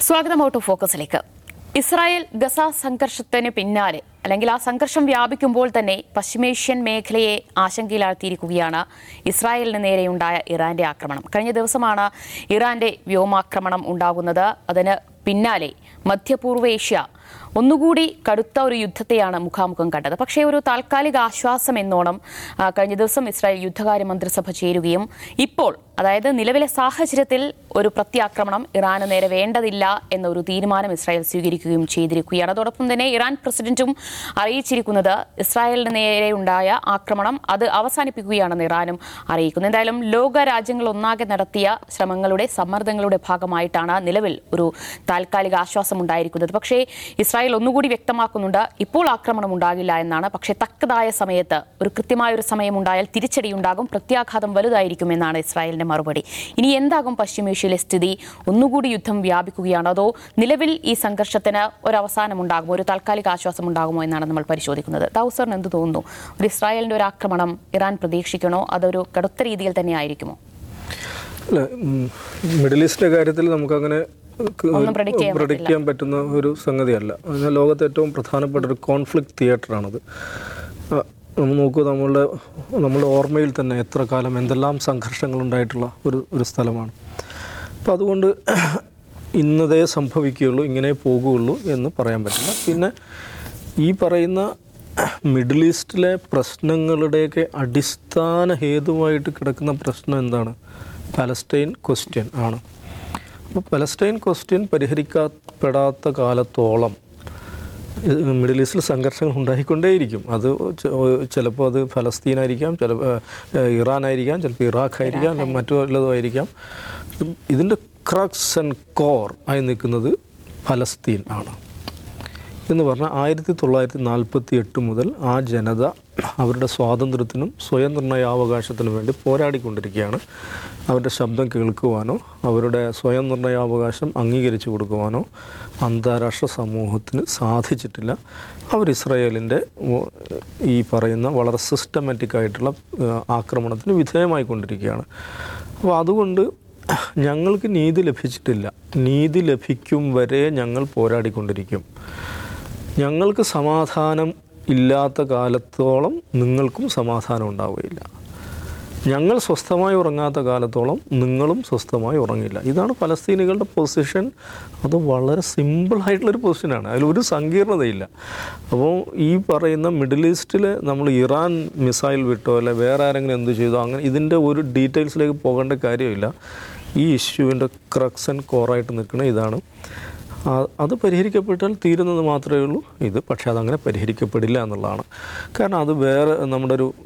സ്വാഗതം out of ഫോക്കസിലേക്ക് Israel Gaza സംഘർഷത്തിന് പിന്നാലെ അല്ലെങ്കിൽ ആ സംഘർഷം വ്യാപിക്കുമ്പോൾ തന്നെ പശ്ചിമേഷ്യൻ മേഖലയെ ആശങ്കയിലാഴ്ത്തിയിരിക്കുകയാണ് ഇസ്രായേലിന് നേരെയുണ്ടായ ഇറാന്റെ ആക്രമണം കഴിഞ്ഞ ദിവസമാണ് ഇറാന്റെ വ്യോമാക്രമണം ഉണ്ടാകുന്നത് അതിന് പിന്നാലെ മധ്യപൂർവേഷ്യ ഒന്നുകൂടി കടുത്ത ഒരു യുദ്ധത്തെയാണ് മുഖാമുഖം കണ്ടത് പക്ഷേ ഒരു താൽക്കാലിക ആശ്വാസം എന്നോണം ആ, കഴിഞ്ഞ ദിവസം ഇസ്രായേൽ യുദ്ധകാര്യ മന്ത്രിസഭ ചേരുകയും ഇപ്പോൾ അതായത് നിലവിലെ സാഹചര്യത്തിൽ ഒരു പ്രത്യാക്രമണം ഇറാന് നേരെ വേണ്ടതില്ല എന്ന ഒരു തീരുമാനം ഇസ്രായേൽ സ്വീകരിക്കുകയും ചെയ്തിരിക്കുകയാണ് അതോടൊപ്പം തന്നെ ഇറാൻ പ്രസിഡന്റും അറിയിച്ചിരിക്കുന്നത് ഇസ്രായേലിന് നേരെ ഉണ്ടായ ആക്രമണം അത് അവസാനിപ്പിക്കുകയാണെന്ന് ഇറാനും അറിയിക്കുന്നു എന്തായാലും ലോക രാജ്യങ്ങൾ ഒന്നാകെ നടത്തിയ ശ്രമങ്ങളുടെ സമ്മർദ്ദങ്ങളുടെ ഭാഗമായിട്ടാണ് നിലവിൽ ഒരു താൽക്കാലിക ആശ്വാസം ഉണ്ടായിരിക്കുന്നത് പക്ഷേ ഇസ്രായേൽ ഒന്നുകൂടി വ്യക്തമാക്കുന്നുണ്ട് ഇപ്പോൾ ആക്രമണം ഉണ്ടാകില്ല എന്നാണ് പക്ഷേ തക്കതായ സമയത്ത് ഒരു കൃത്യമായ ഒരു സമയം ഉണ്ടായാൽ തിരിച്ചടി ഉണ്ടാകും പ്രത്യാഘാതം വലുതായിരിക്കും എന്നാണ് ഇസ്രായേലിന്റെ മറുപടി ഇനി എന്താകും പശ്ചിമേഷ്യയിലെ സ്ഥിതി ഒന്നുകൂടി യുദ്ധം വ്യാപിക്കുകയാണോ അതോ നിലവിൽ ഈ സംഘർഷത്തിന് ഒരു അവസാനം ഉണ്ടാകുമോ ഒരു താൽക്കാലിക ആശ്വാസം ഉണ്ടാകുമോ എന്നാണ് നമ്മൾ പരിശോധിക്കുന്നത് ദൗസറിന് എന്ത് തോന്നുന്നു ഒരു ഇസ്രായേലിന്റെ ഒരു ആക്രമണം ഇറാൻ പ്രതീക്ഷിക്കണോ അതൊരു കടുത്ത രീതിയിൽ തന്നെ ആയിരിക്കുമോ അല്ല ഉം, മിഡിൽ ഈസ്റ്റിന്റെ കാര്യത്തിൽ നമുക്കങ്ങനെ ഒന്നും predict ചെയ്യാൻ പ്രൊഡിക്റ്റ് ചെയ്യാൻ പറ്റുന്ന ഒരു സംഗതിയല്ല അതിനാൽ ലോകത്തെ ഏറ്റവും പ്രധാനപ്പെട്ട ഒരു കോൺഫ്ലിക്റ്റ് തിയേറ്ററാണത് ആ, നമ്മൾ നോക്കൂ നമ്മളുടെ നമ്മുടെ ഓർമ്മയിൽ തന്നെ എത്ര കാലം എന്തെല്ലാം സംഘർഷങ്ങൾ ഉണ്ടായിട്ടുള്ള ഒരു ഒരു സ്ഥലമാണ് അപ്പം അതുകൊണ്ട് ഇന്നതേ സംഭവിക്കുകയുള്ളൂ ഇങ്ങനെ പോകുകയുള്ളൂ എന്ന് പറയാൻ പറ്റില്ല പിന്നെ ഈ പറയുന്ന മിഡിൽ ഈസ്റ്റിലെ പ്രശ്നങ്ങളുടെയൊക്കെ അടിസ്ഥാന ഹേതുവായിട്ട് കിടക്കുന്ന പ്രശ്നം എന്താണ് പലസ്റ്റൈൻ ക്വസ്റ്റ്യൻ ആണ് അപ്പോൾ പലസ്റ്റൈൻ ക്വസ്റ്റ്യൻ പരിഹരിക്കപ്പെടാത്ത കാലത്തോളം ഇത് മിഡിൽ ഈസ്റ്റിൽ സംഘർഷങ്ങൾ ഉണ്ടായിക്കൊണ്ടേയിരിക്കും അത് ചെ- ചിലപ്പോൾ അത് ഫലസ്തീനായിരിക്കാം ചിലപ്പോൾ ഇറാൻ ആയിരിക്കാം ചിലപ്പോൾ ഇറാഖ് ആയിരിക്കാം അല്ലെങ്കിൽ മറ്റു വല്ലതും ആയിരിക്കാം ഇതിൻ്റെ ക്രക്സ് ആൻഡ് കോർ ആയി നിൽക്കുന്നത് ഫലസ്തീൻ ആണ് എന്ന് പറഞ്ഞാൽ ആയിരത്തി തൊള്ളായിരത്തി നാൽപ്പത്തി എട്ട് മുതൽ ആ ജനത അവരുടെ സ്വാതന്ത്ര്യത്തിനും സ്വയം നിർണയാവകാശത്തിനും വേണ്ടി പോരാടിക്കൊണ്ടിരിക്കുകയാണ് അവരുടെ ശബ്ദം കേൾക്കുവാനോ അവരുടെ സ്വയം നിർണയാവകാശം അംഗീകരിച്ചു കൊടുക്കുവാനോ അന്താരാഷ്ട്ര സമൂഹത്തിന് സാധിച്ചിട്ടില്ല അവർ ഇസ്രായേലിൻ്റെ വ- ഈ പറയുന്ന വളരെ സിസ്റ്റമാറ്റിക് ആയിട്ടുള്ള ആ, ആക്രമണത്തിന് വിധേയമായിക്കൊണ്ടിരിക്കുകയാണ് അപ്പോൾ അതുകൊണ്ട് ഞങ്ങൾക്ക് നീതി ലഭിച്ചിട്ടില്ല നീതി ലഭിക്കും വരെ ഞങ്ങൾ പോരാടിക്കൊണ്ടിരിക്കും ഞങ്ങൾക്ക് സമാധാനം ഇല്ലാത്ത കാലത്തോളം നിങ്ങൾക്കും സമാധാനം ഉണ്ടാവുകയില്ല ഞങ്ങൾ സ്വസ്ഥമായി ഉറങ്ങാത്ത കാലത്തോളം നിങ്ങളും സ്വസ്ഥമായി ഉറങ്ങില്ല ഇതാണ് പലസ്തീനികളുടെ പൊസിഷൻ അത് വളരെ സിമ്പിളായിട്ടുള്ളൊരു പൊസിഷനാണ് അതിലൊരു സങ്കീർണതയില്ല അപ്പോൾ ഈ പറയുന്ന മിഡിൽ ഈസ്റ്റിൽ നമ്മൾ ഇറാൻ മിസൈൽ വിട്ടോ അല്ലെ വേറെ ആരെങ്കിലും എന്ത് ചെയ്തോ അങ്ങനെ ഇതിൻ്റെ ഒരു ഡീറ്റെയിൽസിലേക്ക് പോകേണ്ട കാര്യമില്ല ഈ ഇഷ്യൂവിൻ്റെ ക്രക്സ് ആൻഡ് കോറായിട്ട് നിൽക്കുന്ന ഇതാണ് ആ- അത് പരിഹരിക്കപ്പെട്ടാൽ തീരുന്നത് മാത്രമേ ഉള്ളൂ ഇത് പക്ഷേ അതങ്ങനെ പരിഹരിക്കപ്പെടില്ല എന്നുള്ളതാണ് കാരണം അത് വേറെ നമ്മുടെ ഒരു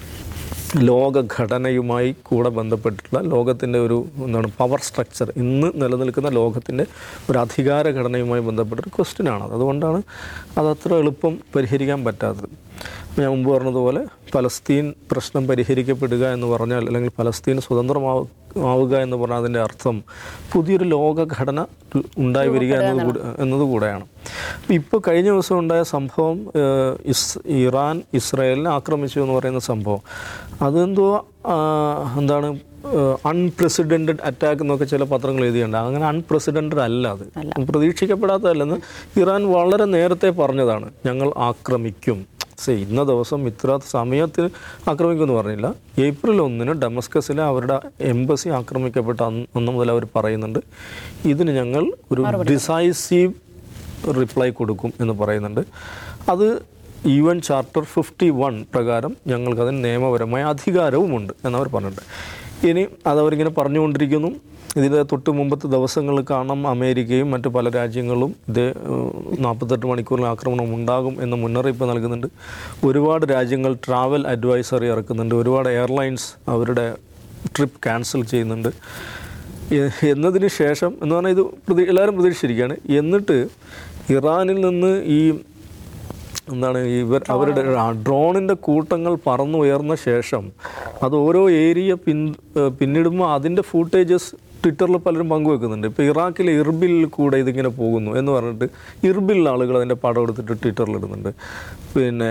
ലോകഘടനയുമായി കൂടെ ബന്ധപ്പെട്ടിട്ടുള്ള ലോകത്തിൻ്റെ ഒരു എന്താണ് പവർ സ്ട്രക്ചർ ഇന്ന് നിലനിൽക്കുന്ന ലോകത്തിൻ്റെ ഒരു അധികാര ഘടനയുമായി ബന്ധപ്പെട്ടൊരു ക്വസ്റ്റ്യനാണ് അതുകൊണ്ടാണ് അതത്ര എളുപ്പം പരിഹരിക്കാൻ പറ്റാത്തത് ഞാൻ മുമ്പ് പറഞ്ഞതുപോലെ പലസ്തീൻ പ്രശ്നം പരിഹരിക്കപ്പെടുക എന്ന് പറഞ്ഞാൽ അല്ലെങ്കിൽ പലസ്തീൻ സ്വതന്ത്രമാവുക ആവുക എന്ന് പറഞ്ഞാൽ അതിൻ്റെ അർത്ഥം പുതിയൊരു ലോകഘടന ഉണ്ടായി വരിക എന്നത് കൂടി എന്നത് കൂടെയാണ് ഇപ്പോൾ കഴിഞ്ഞ ദിവസം ഉണ്ടായ സംഭവം ഏഹ്, ഇസ് ഇറാൻ ഇസ്രായേലിനെ ആക്രമിച്ചു എന്ന് പറയുന്ന സംഭവം അതെന്തോ ആ, എന്താണ് അൺപ്രസിഡൻറ്റഡ് അറ്റാക്ക് എന്നൊക്കെ ചില പത്രങ്ങൾ എഴുതിയുണ്ട് അങ്ങനെ അൺപ്രസിഡൻറ്റഡ് അല്ല അത് പ്രതീക്ഷിക്കപ്പെടാത്തതല്ലെന്ന് ഇറാൻ വളരെ നേരത്തെ പറഞ്ഞതാണ് ഞങ്ങൾ ആക്രമിക്കും സേ ഇന്ന ദിവസം ഇത്ര സമയത്തിന് ആക്രമിക്കുമെന്ന് പറഞ്ഞില്ല ഏപ്രിൽ ഒന്നിന് ഡെമസ്കസിലെ അവരുടെ എംബസി ആക്രമിക്കപ്പെട്ട അന്ന് അന്ന് മുതൽ അവർ പറയുന്നുണ്ട് ഇതിന് ഞങ്ങൾ ഒരു ഡിസൈസീവ് റിപ്ലൈ കൊടുക്കും എന്ന് പറയുന്നുണ്ട് അത് U N charter fifty one പ്രകാരം ഞങ്ങൾക്കതിന് നിയമപരമായ അധികാരവുമുണ്ട് എന്നവർ പറഞ്ഞിട്ടുണ്ട് ഇനി അതവരിങ്ങനെ പറഞ്ഞുകൊണ്ടിരിക്കുന്നു ഇതിൻ്റെ തൊട്ട് മുമ്പത്തെ ദിവസങ്ങളിൽ കാണാം അമേരിക്കയും മറ്റു പല രാജ്യങ്ങളും ഇത് നാൽപ്പത്തെട്ട് മണിക്കൂറിൽ ആക്രമണം ഉണ്ടാകും എന്ന മുന്നറിയിപ്പ് നൽകുന്നുണ്ട് ഒരുപാട് രാജ്യങ്ങൾ ട്രാവൽ അഡ്വൈസറി ഇറക്കുന്നുണ്ട് ഒരുപാട് എയർലൈൻസ് അവരുടെ ട്രിപ്പ് ക്യാൻസൽ ചെയ്യുന്നുണ്ട് എ- എന്നതിന് ശേഷം എന്ന് പറഞ്ഞാൽ ഇത് പ്രതി എല്ലാവരും പ്രതീക്ഷിച്ചിരിക്കുകയാണ് എന്നിട്ട് ഇറാനിൽ നിന്ന് ഈ എന്താണ് ഇവർ അവരുടെ ആ ഡ്രോണിൻ്റെ കൂട്ടങ്ങൾ പറന്നുയർന്ന ശേഷം അത് ഓരോ ഏരിയ പിൻ ഏഹ് പിന്നിടുമ്പോൾ അതിൻ്റെ ഫൂട്ടേജസ് ട്വിറ്ററിൽ പലരും പങ്കുവെക്കുന്നുണ്ട് ഇപ്പോൾ ഇറാഖിലെ ഇർബിൽ കൂടെ ഇതിങ്ങനെ പോകുന്നു എന്ന് പറഞ്ഞിട്ട് ഇർബിൽ ആളുകൾ അതിൻ്റെ പടം എടുത്തിട്ട് ട്വിറ്ററിൽ ഇടുന്നുണ്ട് പിന്നെ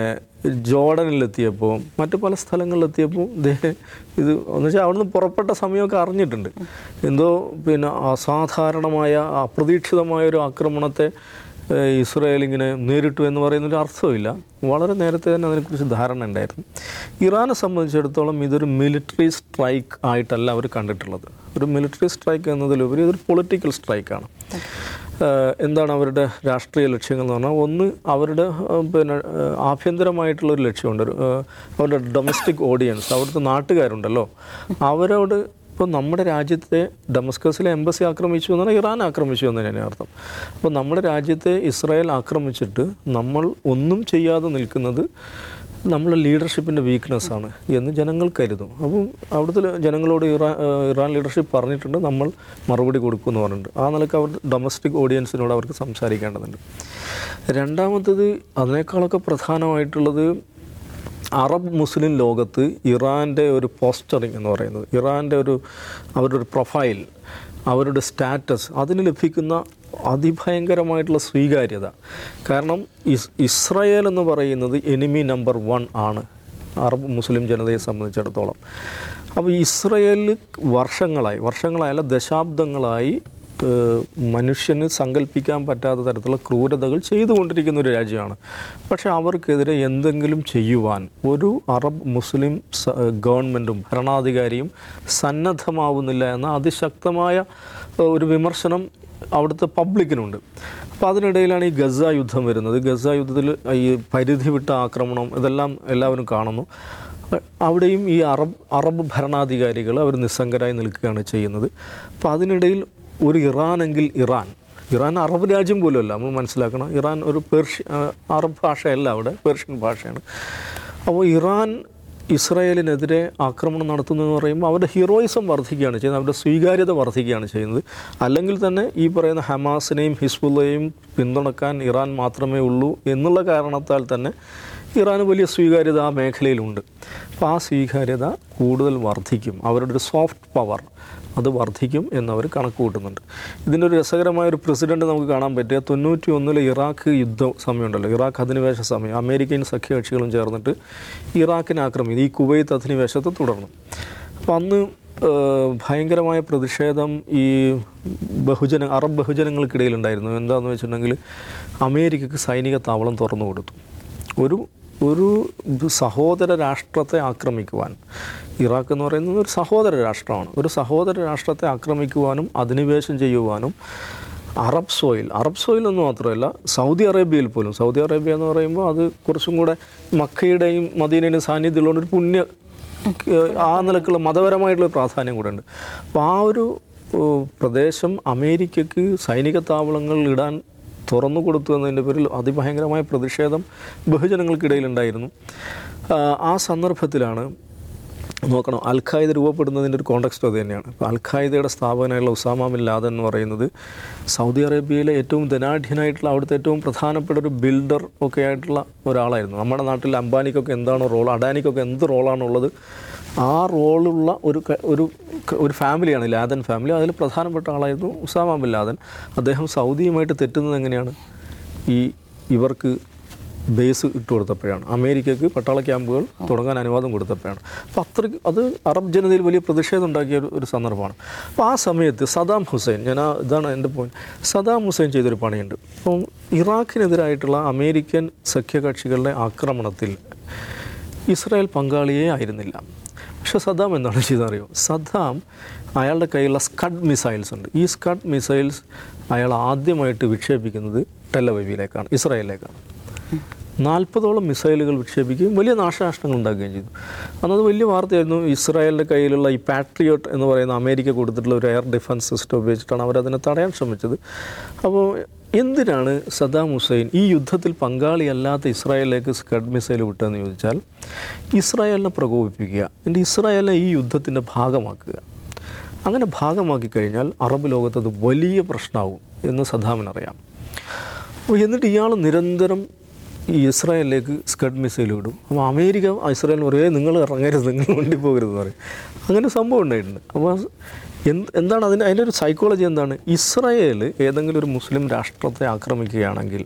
ജോർഡനിലെത്തിയപ്പോൾ മറ്റു പല സ്ഥലങ്ങളിലെത്തിയപ്പോൾ ദേ ഇത് എന്ന് വെച്ചാൽ അവിടുന്ന് പുറപ്പെട്ട സമയമൊക്കെ അറിഞ്ഞിട്ടുണ്ട് എന്തോ പിന്നെ അസാധാരണമായ അപ്രതീക്ഷിതമായ ഒരു ആക്രമണത്തെ ഏഹ്, ഇസ്രായേൽ ഇങ്ങനെ നേരിട്ടു എന്ന് പറയുന്നൊരു അർത്ഥമില്ല വളരെ നേരത്തെ തന്നെ അതിനെക്കുറിച്ച് ധാരണ ഉണ്ടായിരുന്നു ഇറാനെ സംബന്ധിച്ചിടത്തോളം ഇതൊരു മിലിറ്ററി സ്ട്രൈക്ക് ആയിട്ടല്ല അവർ കണ്ടിട്ടുള്ളത് ഒരു മിലിറ്ററി സ്ട്രൈക്ക് എന്നതിലുപരി ഇതൊരു പൊളിറ്റിക്കൽ സ്ട്രൈക്കാണ് ഏഹ് എന്താണ് അവരുടെ രാഷ്ട്രീയ ലക്ഷ്യങ്ങൾ എന്ന് പറഞ്ഞാൽ ഒന്ന് അവരുടെ ഏഹ് പിന്നെ ഏഹ് ആഭ്യന്തരമായിട്ടുള്ള ഒരു ലക്ഷ്യമുണ്ട് ഒരു, ഏഹ് അവരുടെ ഡൊമസ്റ്റിക് ഓഡിയൻസ് അവിടുത്തെ നാട്ടുകാരുണ്ടല്ലോ അവരോട് ഇപ്പോൾ നമ്മുടെ രാജ്യത്തെ ഡമസ്കസിലെ എംബസി ആക്രമിച്ചു എന്ന് പറഞ്ഞാൽ ഇറാൻ ആക്രമിച്ചു എന്ന് തന്നെയാണ് അർത്ഥം അപ്പോൾ നമ്മുടെ രാജ്യത്തെ ഇസ്രായേൽ ആക്രമിച്ചിട്ട് നമ്മൾ ഒന്നും ചെയ്യാതെ നിൽക്കുന്നത് നമ്മളെ ലീഡർഷിപ്പിൻ്റെ വീക്ക്നെസ്സാണ് എന്ന് ജനങ്ങൾ കരുതും അപ്പം അവിടുത്തെ ജനങ്ങളോട് ഇറാൻ ഏഹ് ഇറാൻ ലീഡർഷിപ്പ് പറഞ്ഞിട്ടുണ്ട് നമ്മൾ മറുപടി കൊടുക്കുമെന്ന് പറഞ്ഞിട്ടുണ്ട് ആ നിലക്ക് അവർ ഡൊമസ്റ്റിക് ഓഡിയൻസിനോട് അവർക്ക് സംസാരിക്കേണ്ടതുണ്ട് രണ്ടാമത്തത് അതിനേക്കാളൊക്കെ പ്രധാനമായിട്ടുള്ളത് അറബ് മുസ്ലിം ലോകത്ത് ഇറാൻ്റെ ഒരു പോസ്റ്ററിങ് എന്ന് പറയുന്നത് ഇറാൻ്റെ ഒരു അവരുടെ ഒരു പ്രൊഫൈൽ അവരുടെ സ്റ്റാറ്റസ് അതിന് ലഭിക്കുന്ന അതിഭയങ്കരമായിട്ടുള്ള സ്വീകാര്യത കാരണം ഇസ് ഇസ്രയേൽ എന്ന് പറയുന്നത് എനിമി നമ്പർ വൺ ആണ് അറബ് മുസ്ലിം ജനതയെ സംബന്ധിച്ചിടത്തോളം അപ്പോൾ ഇസ്രയേലിൽ വർഷങ്ങളായി വർഷങ്ങളായല്ല ദശാബ്ദങ്ങളായി ഏഹ് മനുഷ്യന് സങ്കല്പിക്കാൻ പറ്റാത്ത തരത്തിലുള്ള ക്രൂരതകൾ ചെയ്തുകൊണ്ടിരിക്കുന്ന ഒരു രാജ്യമാണ് പക്ഷേ അവർക്കെതിരെ എന്തെങ്കിലും ചെയ്യുവാൻ ഒരു അറബ് മുസ്ലിം സ- ഗവൺമെൻറ്റും ഭരണാധികാരിയും സന്നദ്ധമാവുന്നില്ല എന്ന അതിശക്തമായ ഏഹ് ഒരു വിമർശനം അവിടുത്തെ പബ്ലിക്കിനുണ്ട് അപ്പോൾ അതിനിടയിലാണ് ഈ ഗസ യുദ്ധം വരുന്നത് ഗസ യുദ്ധത്തിൽ ഈ പരിധി വിട്ട ആക്രമണം ഇതെല്ലാം എല്ലാവരും കാണുന്നു അവിടെയും ഈ അറബ് അറബ് ഭരണാധികാരികൾ അവർ നിസ്സംഗരായി നിൽക്കുകയാണ് ചെയ്യുന്നത് അപ്പോൾ അതിനിടയിൽ ഒരു ഇറാനെങ്കിൽ ഇറാൻ ഇറാൻ അറബ് രാജ്യം പോലുമല്ല നമ്മൾ മനസ്സിലാക്കണം ഇറാൻ ഒരു പേർഷ്യ ആ, അറബ് ഭാഷയല്ല അവിടെ പേർഷ്യൻ ഭാഷയാണ് അപ്പോൾ ഇറാൻ ഇസ്രായേലിനെതിരെ ആക്രമണം നടത്തുന്നു എന്ന് പറയുമ്പോൾ അവരുടെ ഹീറോയിസം വർദ്ധിക്കുകയാണ് ചെയ്യുന്നത് അവരുടെ സ്വീകാര്യത വർദ്ധിക്കുകയാണ് ചെയ്യുന്നത് അല്ലെങ്കിൽ തന്നെ ഈ പറയുന്ന ഹമാസിനെയും ഹിസ്ബുള്ളയെയും പിന്തുണക്കാൻ ഇറാൻ മാത്രമേ ഉള്ളൂ എന്നുള്ള കാരണത്താൽ തന്നെ ഇറാന് വലിയ സ്വീകാര്യത ആ മേഖലയിലുണ്ട് അപ്പോൾ ആ സ്വീകാര്യത കൂടുതൽ വർദ്ധിക്കും അവരുടെ ഒരു സോഫ്റ്റ് പവർ അത് വർദ്ധിക്കും എന്നവർ കണക്ക് കൂട്ടുന്നുണ്ട് ഇതിൻ്റെ ഒരു രസകരമായ ഒരു പ്രസിഡന്റ് നമുക്ക് കാണാൻ പറ്റിയ തൊണ്ണൂറ്റി ഒന്നിലെ ഇറാഖ് യുദ്ധ സമയമുണ്ടല്ലോ ഇറാഖ് അധിനിവേശ സമയം അമേരിക്കൻ സഖ്യകക്ഷികളും ചേർന്നിട്ട് ഇറാഖിനെ ആക്രമിച്ചു ഈ കുവൈത്ത് അധിനിവേശത്തെ തുടർന്നു അപ്പം അന്ന് ഏഹ്, ഭയങ്കരമായ പ്രതിഷേധം ഈ ബഹുജന അറബ് ബഹുജനങ്ങൾക്കിടയിലുണ്ടായിരുന്നു എന്താണെന്ന് വെച്ചിട്ടുണ്ടെങ്കിൽ അമേരിക്കക്ക് സൈനിക താവളം തുറന്നു കൊടുത്തു ഒരു ഒരു സഹോദര രാഷ്ട്രത്തെ ആക്രമിക്കുവാൻ ഇറാഖ് എന്ന് പറയുന്നത് ഒരു സഹോദര രാഷ്ട്രമാണ് ഒരു സഹോദര രാഷ്ട്രത്തെ ആക്രമിക്കുവാനും അധിനിവേശം ചെയ്യുവാനും അറബ് സോയിൽ അറബ് സോയിൽ എന്ന് മാത്രമല്ല സൗദി അറേബ്യയിൽ പോലും സൗദി അറേബ്യ എന്ന് പറയുമ്പോൾ അത് കുറച്ചും കൂടെ മക്കയുടെയും മദീനയുടെയും സാന്നിധ്യമുള്ള ഒരു പുണ്യ ആ നിലക്കുള്ള മതപരമായിട്ടുള്ള പ്രാധാന്യം കൂടെ ഉണ്ട് അപ്പോൾ ആ ഒരു ഏഹ്, പ്രദേശം അമേരിക്കക്ക് സൈനിക താവളങ്ങൾ ഇടാൻ തുറന്നു കൊടുത്തു എന്നതിൻ്റെ പേരിൽ അതിഭയങ്കരമായ പ്രതിഷേധം ബഹുജനങ്ങൾക്കിടയിലുണ്ടായിരുന്നു ആ, ആ സന്ദർഭത്തിലാണ് നോക്കണം അൽ ഖായ്ദ രൂപപ്പെടുന്നതിൻ്റെ ഒരു കോണ്ടക്സ്റ്റ് അത് തന്നെയാണ് ഇപ്പോൾ അൽ ഖായ്ദയുടെ സ്ഥാപകനായുള്ള ഉസാമ ബിൻ ലാദൻ എന്ന് പറയുന്നത് സൗദി അറേബ്യയിലെ ഏറ്റവും ധനാഢ്യനായിട്ടുള്ള അവിടുത്തെ ഏറ്റവും പ്രധാനപ്പെട്ട ഒരു ബിൽഡർ ഒക്കെ ആയിട്ടുള്ള ഒരാളായിരുന്നു നമ്മുടെ നാട്ടിൽ അംബാനിക്കൊക്കെ എന്താണോ റോൾ അഡാനിക്കൊക്കെ എന്ത് റോളാണുള്ളത് ആ റോളുള്ള ഒരു ക- ഒരു ക- ഒരു ഫാമിലിയാണ് ലാദൻ ഫാമിലി അതിൽ പ്രധാനപ്പെട്ട ആളായിരുന്നു ഉസാമ ബിൻ ലാദൻ അദ്ദേഹം സൗദിയുമായിട്ട് തെറ്റുന്നത് എങ്ങനെയാണ് ഈ ഇവർക്ക് ബേസ് ഇട്ട് കൊടുത്തപ്പോഴാണ് അമേരിക്കക്ക് പട്ടാള ക്യാമ്പുകൾ തുടങ്ങാൻ അനുവാദം കൊടുത്തപ്പോഴാണ് അപ്പോൾ അത്രയ്ക്ക് അത് അറബ് ജനതയിൽ വലിയ പ്രതിഷേധം ഉണ്ടാക്കിയ ഒരു ഒരു സന്ദർഭമാണ് അപ്പോൾ ആ സമയത്ത് സദാം ഹുസൈൻ ഞാൻ ആ ഇതാണ് എൻ്റെ പോയിന്റ് സദാം ഹുസൈൻ ചെയ്തൊരു പണിയുണ്ട് അപ്പം ഇറാഖിനെതിരായിട്ടുള്ള അമേരിക്കൻ സഖ്യകക്ഷികളുടെ ആക്രമണത്തിൽ ഇസ്രായേൽ പങ്കാളിയേ ആയിരുന്നില്ല പക്ഷെ സദ്ദാം എന്താണ് ചെയ്തറിയോ സദ്ദാം അയാളുടെ കയ്യിലുള്ള സ്കഡ് മിസൈൽസ് ഉണ്ട് ഈ സ്കഡ് മിസൈൽസ് അയാൾ ആദ്യമായിട്ട് വിക്ഷേപിക്കുന്നത് ടെലവീവിലേക്കാണ് ഇസ്രായേലിലേക്കാണ് നാൽപ്പതോളം മിസൈലുകൾ വിക്ഷേപിക്കുകയും വലിയ നാശനഷ്ടങ്ങൾ ഉണ്ടാക്കുകയും ചെയ്തു അന്നത് വലിയ വാർത്തയായിരുന്നു ഇസ്രായേലിൻ്റെ കയ്യിലുള്ള ഈ പാട്രിയോട്ട് എന്ന് പറയുന്ന അമേരിക്ക കൊടുത്തിട്ടുള്ള ഒരു എയർ ഡിഫൻസ് സിസ്റ്റം ഉപയോഗിച്ചിട്ടാണ് അവരതിനെ തടയാൻ ശ്രമിച്ചത് അപ്പോൾ എന്തിനാണ് സദ്ദാം ഹുസൈൻ ഈ യുദ്ധത്തിൽ പങ്കാളിയല്ലാത്ത ഇസ്രായേലിലേക്ക് സ്കഡ് മിസൈൽ വിട്ടതെന്ന് ചോദിച്ചാൽ ഇസ്രായേലിനെ പ്രകോപിപ്പിക്കുക എന്നിട്ട് ഇസ്രായേലിനെ ഈ യുദ്ധത്തിൻ്റെ ഭാഗമാക്കുക അങ്ങനെ ഭാഗമാക്കി കഴിഞ്ഞാൽ അറബ് ലോകത്ത് അത് വലിയ പ്രശ്നമാവും എന്ന് സദ്ദാമിനറിയാം അപ്പോൾ എന്നിട്ട് ഇയാൾ നിരന്തരം ഈ ഇസ്രായേലിലേക്ക് സ്കഡ് മിസൈൽ വിടും അപ്പോൾ അമേരിക്ക ഇസ്രായേലിന് പറയും "ഏയ് നിങ്ങൾ ഇറങ്ങരുത് നിങ്ങൾ വണ്ടി പോകരുത് പറയും അങ്ങനെ സംഭവം ഉണ്ടായിട്ടുണ്ട് അപ്പോൾ എന്ത് എന്താണ് അതിൻ്റെ അതിൻ്റെ ഒരു സൈക്കോളജി എന്താണ് ഇസ്രായേൽ ഏതെങ്കിലും ഒരു മുസ്ലിം രാഷ്ട്രത്തെ ആക്രമിക്കുകയാണെങ്കിൽ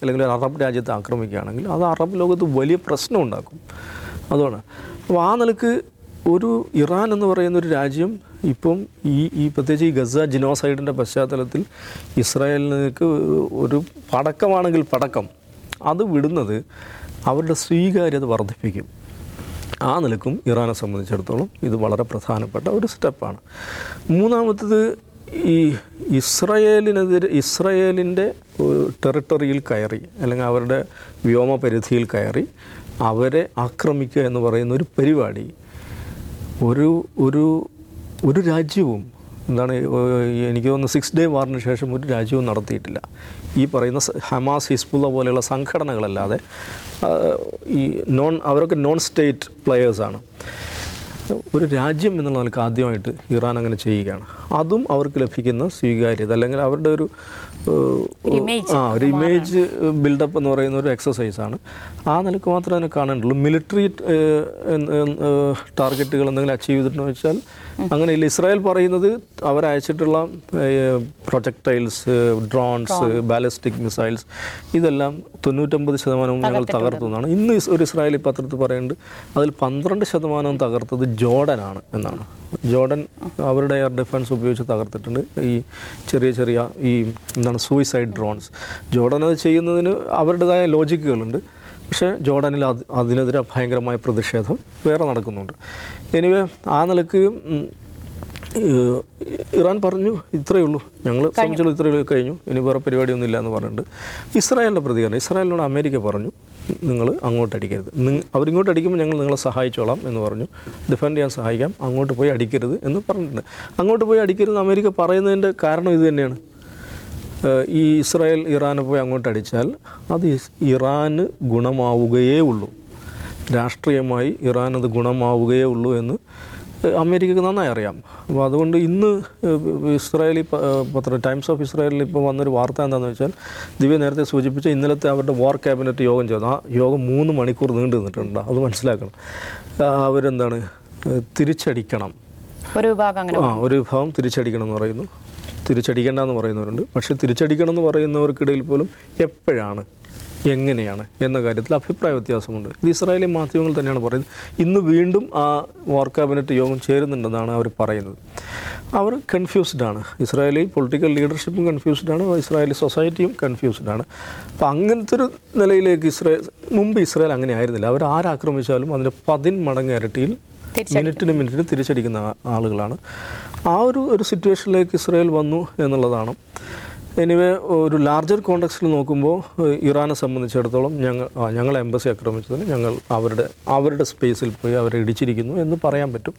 അല്ലെങ്കിൽ ഒരു അറബ് രാജ്യത്തെ ആക്രമിക്കുകയാണെങ്കിൽ അത് അറബ് ലോകത്ത് വലിയ പ്രശ്നം ഉണ്ടാക്കും അതുകൊണ്ട് അപ്പോൾ ആ നിലക്ക് ഒരു ഇറാൻ എന്ന് പറയുന്ന ഒരു രാജ്യം ഇപ്പം ഈ ഈ പ്രത്യേകിച്ച് ഈ ഗസ ജിനോസൈഡിൻ്റെ പശ്ചാത്തലത്തിൽ ഇസ്രായേലിലേക്ക് ഒരു പടക്കമാണെങ്കിൽ പടക്കം അത് വിടുന്നത് അവരുടെ സ്വീകാര്യത വർദ്ധിപ്പിക്കും ആ നിലക്കും ഇറാനെ സംബന്ധിച്ചിടത്തോളം ഇത് വളരെ പ്രധാനപ്പെട്ട ഒരു സ്റ്റെപ്പാണ് മൂന്നാമത്തത് ഈ ഇസ്രയേലിനെതിരെ ഇസ്രയേലിൻ്റെ ടെറിട്ടറിയിൽ കയറി അല്ലെങ്കിൽ അവരുടെ വ്യോമ പരിധിയിൽ കയറി അവരെ ആക്രമിക്കുക എന്ന് പറയുന്ന ഒരു പരിപാടി ഒരു ഒരു ഒരു രാജ്യവും എന്താണ് ഏഹ് എനിക്ക് തോന്നുന്നു സിക്സ് ഡേ വാറിന് ശേഷം ഒരു രാജ്യവും നടത്തിയിട്ടില്ല ഈ പറയുന്ന സ- ഹമാസ് ഹിസ്ബുള്ള പോലെയുള്ള സംഘടനകളല്ലാതെ ആ, ഈ നോൺ അവരൊക്കെ നോൺ സ്റ്റേറ്റ് പ്ലെയേഴ്സാണ് ഒരു രാജ്യം എന്നുള്ള നിലക്ക് ആദ്യമായിട്ട് ഇറാൻ അങ്ങനെ ചെയ്യുകയാണ് അതും അവർക്ക് ലഭിക്കുന്ന സ്വീകാര്യത അല്ലെങ്കിൽ അവരുടെ ഒരു ഏഹ്, image ആ ഒരു ഇമേജ് ബിൽഡപ്പ് എന്ന് പറയുന്ന ഒരു എക്സസൈസാണ് ആ നിലക്ക് മാത്രമേ അതിനെ കാണേണ്ടുള്ളൂ മിലിറ്ററി ടാർഗറ്റുകൾ എന്തെങ്കിലും അച്ചീവ് ചെയ്തിട്ടുണ്ടോ വെച്ചാൽ അങ്ങനെയില്ല ഇസ്രായേൽ പറയുന്നത് അവരയച്ചിട്ടുള്ള പ്രൊജക്ടൈൽസ് ഡ്രോൺസ് ബാലിസ്റ്റിക് മിസൈൽസ് ഇതെല്ലാം തൊണ്ണൂറ്റൊമ്പത് ശതമാനവും ഞങ്ങൾ തകർത്തു എന്നാണ് ഇന്ന് ഇസ് ഒരു ഇസ്രായേലി പത്രത്തിൽ പറയുന്നുണ്ട് അതിൽ പന്ത്രണ്ട് ശതമാനം തകർത്തത് ജോർഡനാണ് എന്നാണ് ജോർഡൻ അവരുടെ എയർ ഡിഫൻസ് ഉപയോഗിച്ച് തകർത്തിട്ടുണ്ട് ഈ ചെറിയ ചെറിയ ഈ എന്താണ് സൂയിസൈഡ് ഡ്രോൺസ് ജോർഡൻ അത് ചെയ്യുന്നതിന് അവരുടേതായ ലോജിക്കുകളുണ്ട് പക്ഷേ ജോർഡനിൽ അത് അതിനെതിരെ ഭയങ്കരമായ പ്രതിഷേധം വേറെ നടക്കുന്നുണ്ട് എനിവേ ആ നിലക്ക് ഉം, ഏഹ്, ഇറാൻ പറഞ്ഞു ഇത്രയേ ഉള്ളൂ ഞങ്ങൾ സംബന്ധിച്ചുള്ള ഇത്രയേ ഉള്ളൂ കഴിഞ്ഞു ഇനി വേറെ പരിപാടിയൊന്നും ഇല്ല എന്ന് പറഞ്ഞിട്ടുണ്ട് ഇസ്രായേലിൻ്റെ പ്രതികരണം ഇസ്രായേലിനോട് അമേരിക്ക പറഞ്ഞു നിങ്ങൾ അങ്ങോട്ട് അടിക്കരുത് നിങ്ങ അവരിങ്ങോട്ട് അടിക്കുമ്പോൾ ഞങ്ങൾ നിങ്ങളെ സഹായിച്ചോളാം എന്ന് പറഞ്ഞു ഡിഫെൻഡ് ചെയ്യാൻ സഹായിക്കാം അങ്ങോട്ട് പോയി അടിക്കരുത് എന്ന് പറഞ്ഞിട്ടുണ്ട് അങ്ങോട്ട് പോയി അടിക്കരുത് എന്ന് അമേരിക്ക പറയുന്നതിൻ്റെ കാരണം ഇത് തന്നെയാണ് ഏഹ് ഈ ഇസ്രായേൽ ഇറാന് പോയി അങ്ങോട്ട് അടിച്ചാൽ അത് ഇസ് ഇറാന് ഗുണമാവുകയേ ഉള്ളൂ രാഷ്ട്രീയമായി ഇറാൻ അത് ഗുണമാവുകയേ ഉള്ളൂ എന്ന് ഏഹ് അമേരിക്കക്ക് നന്നായി അറിയാം അപ്പോൾ അതുകൊണ്ട് ഇന്ന് ഏഹ് ഇസ്രായേലി പ- ഏഹ് പത്രം ടൈംസ് ഓഫ് ഇസ്രായേലിൽ ഇപ്പോൾ വന്നൊരു വാർത്ത എന്താണെന്ന് വെച്ചാൽ ദിവ്യ നേരത്തെ സൂചിപ്പിച്ച ഇന്നലത്തെ അവരുടെ വാർ ക്യാബിനറ്റ് യോഗം ചേർന്നു ആ യോഗം മൂന്ന് മണിക്കൂർ നീണ്ടു നിന്നിട്ടുണ്ട് അത് മനസ്സിലാക്കണം ആ, അവരെന്താണ് ഏഹ് തിരിച്ചടിക്കണം ഒരു വിഭാഗം അങ്ങനെ ആ ഒരു വിഭാഗം തിരിച്ചടിക്കണം എന്ന് പറയുന്നു തിരിച്ചടിക്കേണ്ട എന്ന് പറയുന്നവരുണ്ട് പക്ഷേ തിരിച്ചടിക്കണം എന്ന് പറയുന്നവർക്കിടയിൽ പോലും എപ്പോഴാണ് എങ്ങനെയാണ് എന്ന കാര്യത്തിൽ അഭിപ്രായ വ്യത്യാസമുണ്ട് ഇത് ഇസ്രായേലി മാധ്യമങ്ങൾ തന്നെയാണ് പറയുന്നത് ഇന്ന് വീണ്ടും ആ വാർ ക്യാബിനറ്റ് യോഗം ചേരുന്നുണ്ടെന്നാണ് അവർ പറയുന്നത് അവർ കൺഫ്യൂസ്ഡ് ആണ് ഇസ്രായേലി പൊളിറ്റിക്കൽ ലീഡർഷിപ്പും കൺഫ്യൂസ്ഡ് ആണ് ഇസ്രായേലി സൊസൈറ്റിയും കൺഫ്യൂസ്ഡ് ആണ് അപ്പോൾ അങ്ങനത്തെ ഒരു നിലയിലേക്ക് ഇസ്രായേൽ മുമ്പ് ഇസ്രായേൽ അങ്ങനെ ആയിരുന്നില്ല അവർ ആരാക്രമിച്ചാലും അതിൻ്റെ പതിൻ മടങ്ങ് ഇരട്ടിയിൽ മിനിറ്റിന് മിനിറ്റിന് തിരിച്ചടിക്കുന്ന ആ- ആളുകളാണ് ആ ഒരു ഒരു സിറ്റുവേഷനിലേക്ക് ഇസ്രായേൽ വന്നു എന്നുള്ളതാണ് എനിവേ ഒരു ലാർജർ കോണ്ടക്സ്റ്റിൽ നോക്കുമ്പോൾ ഏഹ്, ഇറാനെ സംബന്ധിച്ചിടത്തോളം ഞങ്ങൾ ആ, ഞങ്ങൾ എംബസി ആക്രമിച്ചതിന് ഞങ്ങൾ അവരുടെ അവരുടെ സ്പേസിൽ പോയി അവരെ ഇടിച്ചിരിക്കുന്നു എന്ന് പറയാൻ പറ്റും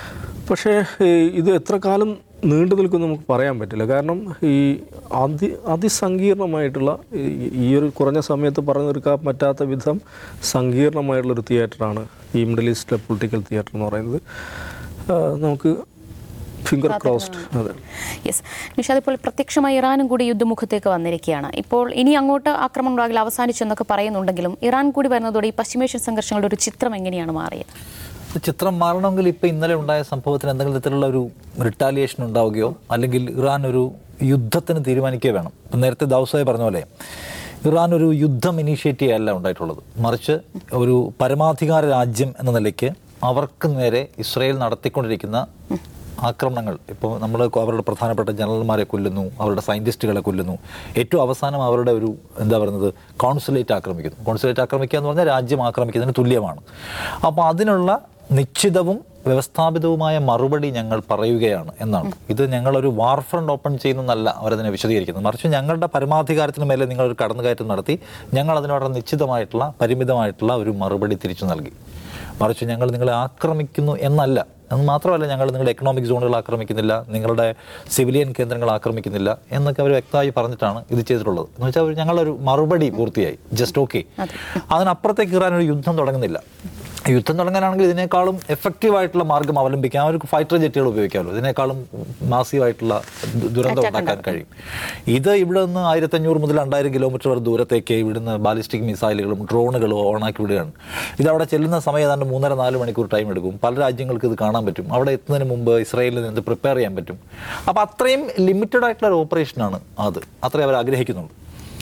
പക്ഷേ ഏഹ്, ഇത് എത്ര കാലം നീണ്ടു നിൽക്കും നമുക്ക് പറയാൻ പറ്റില്ല കാരണം ഈ അതി അതിസങ്കീർണമായിട്ടുള്ള ഈ- ഈ ഒരു കുറഞ്ഞ സമയത്ത് പറഞ്ഞു തീർക്കാൻ പറ്റാത്ത വിധം സങ്കീർണമായിട്ടുള്ളൊരു തിയേറ്ററാണ് ഈ മിഡിൽ ഈസ്റ്റിലെ പൊളിറ്റിക്കൽ തിയേറ്റർ എന്ന് പറയുന്നത് ആ, നമുക്ക് ഫിംഗർ ക്രോസ്ഡ് അതെ യെസ് നിഷാദ് ഇപ്പോൾ പ്രത്യക്ഷമായി ഇറാനും കൂടി യുദ്ധമുഖത്തേക്ക് വന്നിരിക്കുകയാണ് ഇപ്പോൾ ഇനി അങ്ങോട്ട് ആക്രമണം ഉണ്ടാകില്ല അവസാനിച്ചു എന്നൊക്കെ പറയുന്നുണ്ടെങ്കിലും ഇറാൻ കൂടി വരുന്നതോടെ ഈ പശ്ചിമേഷ്യൻ സംഘർഷങ്ങളുടെ ഒരു ചിത്രം എങ്ങനെയാണ് മാറിയത് ഇത് ചിത്രം മാറണമെങ്കിൽ ഇപ്പം ഇന്നലെ ഉണ്ടായ സംഭവത്തിന് എന്തെങ്കിലും തരത്തിലുള്ള ഒരു റിട്ടാലിയേഷൻ ഉണ്ടാവുകയോ അല്ലെങ്കിൽ ഇറാൻ ഒരു യുദ്ധത്തിന് തീരുമാനിക്കുകയോ വേണം ഇപ്പം നേരത്തെ ദൗസായി പറഞ്ഞ പോലെ ഇറാൻ ഒരു യുദ്ധം ഇനീഷ്യേറ്റ് ചെയ്യല്ല ഉണ്ടായിട്ടുള്ളത് മറിച്ച് ഒരു പരമാധികാര രാജ്യം എന്ന നിലയ്ക്ക് അവർക്ക് നേരെ ഇസ്രയേൽ നടത്തിക്കൊണ്ടിരിക്കുന്ന ആക്രമണങ്ങൾ ഇപ്പോൾ നമ്മൾ അവരുടെ പ്രധാനപ്പെട്ട ജനറൽമാരെ കൊല്ലുന്നു അവരുടെ സയൻറ്റിസ്റ്റുകളെ കൊല്ലുന്നു ഏറ്റവും അവസാനം അവരുടെ ഒരു എന്താ പറയുന്നത് കോൺസുലേറ്റ് ആക്രമിക്കുന്നു കോൺസുലേറ്റ് ആക്രമിക്കുക എന്ന് പറഞ്ഞാൽ രാജ്യം ആക്രമിക്കുന്നതിന് തുല്യമാണ് അപ്പോൾ അതിനുള്ള നിശ്ചിതവും വ്യവസ്ഥാപിതവുമായ മറുപടി ഞങ്ങൾ പറയുകയാണ് എന്നാണ് ഇത് ഞങ്ങളൊരു വാർ ഫ്രണ്ട് ഓപ്പൺ ചെയ്യുന്നതല്ല അവരതിനെ വിശദീകരിക്കുന്നത് മറിച്ച് ഞങ്ങളുടെ പരമാധികാരത്തിന് മേലെ നിങ്ങളൊരു കടന്നുകയറ്റം നടത്തി ഞങ്ങൾ അതിനോട് നിശ്ചിതമായിട്ടുള്ള പരിമിതമായിട്ടുള്ള ഒരു മറുപടി തിരിച്ചു നൽകി മറിച്ച് ഞങ്ങൾ നിങ്ങളെ ആക്രമിക്കുന്നു എന്നല്ല എന്ന് മാത്രമല്ല ഞങ്ങൾ നിങ്ങളുടെ എക്കണോമിക് സോണുകൾ ആക്രമിക്കുന്നില്ല നിങ്ങളുടെ സിവിലിയൻ കേന്ദ്രങ്ങൾ ആക്രമിക്കുന്നില്ല എന്നൊക്കെ അവർ വ്യക്തമായി പറഞ്ഞിട്ടാണ് ഇത് ചെയ്തിട്ടുള്ളത് എന്ന് വെച്ചാൽ അവർ ഞങ്ങളൊരു മറുപടി പൂർത്തിയായി ജസ്റ്റ് ഓക്കെ അതിനപ്പുറത്തേക്ക് ഇറാൻ ഒരു യുദ്ധം തുടങ്ങുന്നില്ല യുദ്ധം തുടങ്ങാനാണെങ്കിൽ ഇതിനേക്കാളും എഫക്റ്റീവ് ആയിട്ടുള്ള മാർഗം അവലംബിക്കാം അവർക്ക് ഫൈറ്റർ ജെറ്റുകൾ ഉപയോഗിക്കാമല്ലോ ഇതിനേക്കാളും മാസീവായിട്ടുള്ള ദു- ദുരന്തം ഉണ്ടാക്കാൻ കഴിയും ഇത് ഇവിടെ നിന്ന് ആയിരത്തഞ്ഞൂറ് മുതൽ രണ്ടായിരം കിലോമീറ്റർ വരെ ദൂരത്തേക്ക് ഇവിടുന്ന് ബാലിസ്റ്റിക് മിസൈലുകളും ഡ്രോണുകളും ഓണാക്കി വിടുകയാണ് ഇത് അവിടെ ചെല്ലുന്ന സമയം ഏതാണ്ട് മൂന്നര നാല് മണിക്കൂർ ടൈം എടുക്കും പല രാജ്യങ്ങൾക്ക് ഇത് കാണാൻ പറ്റും അവിടെ എത്തുന്നതിന് മുമ്പ് ഇസ്രായേലിൽ നിന്ന് പ്രിപ്പയർ ചെയ്യാൻ പറ്റും അപ്പോൾ അത്രയും ലിമിറ്റഡ് ആയിട്ടുള്ള ഒരു ഓപ്പറേഷനാണ് അത് അത്രയും അവർ ആഗ്രഹിക്കുന്നുള്ളൂ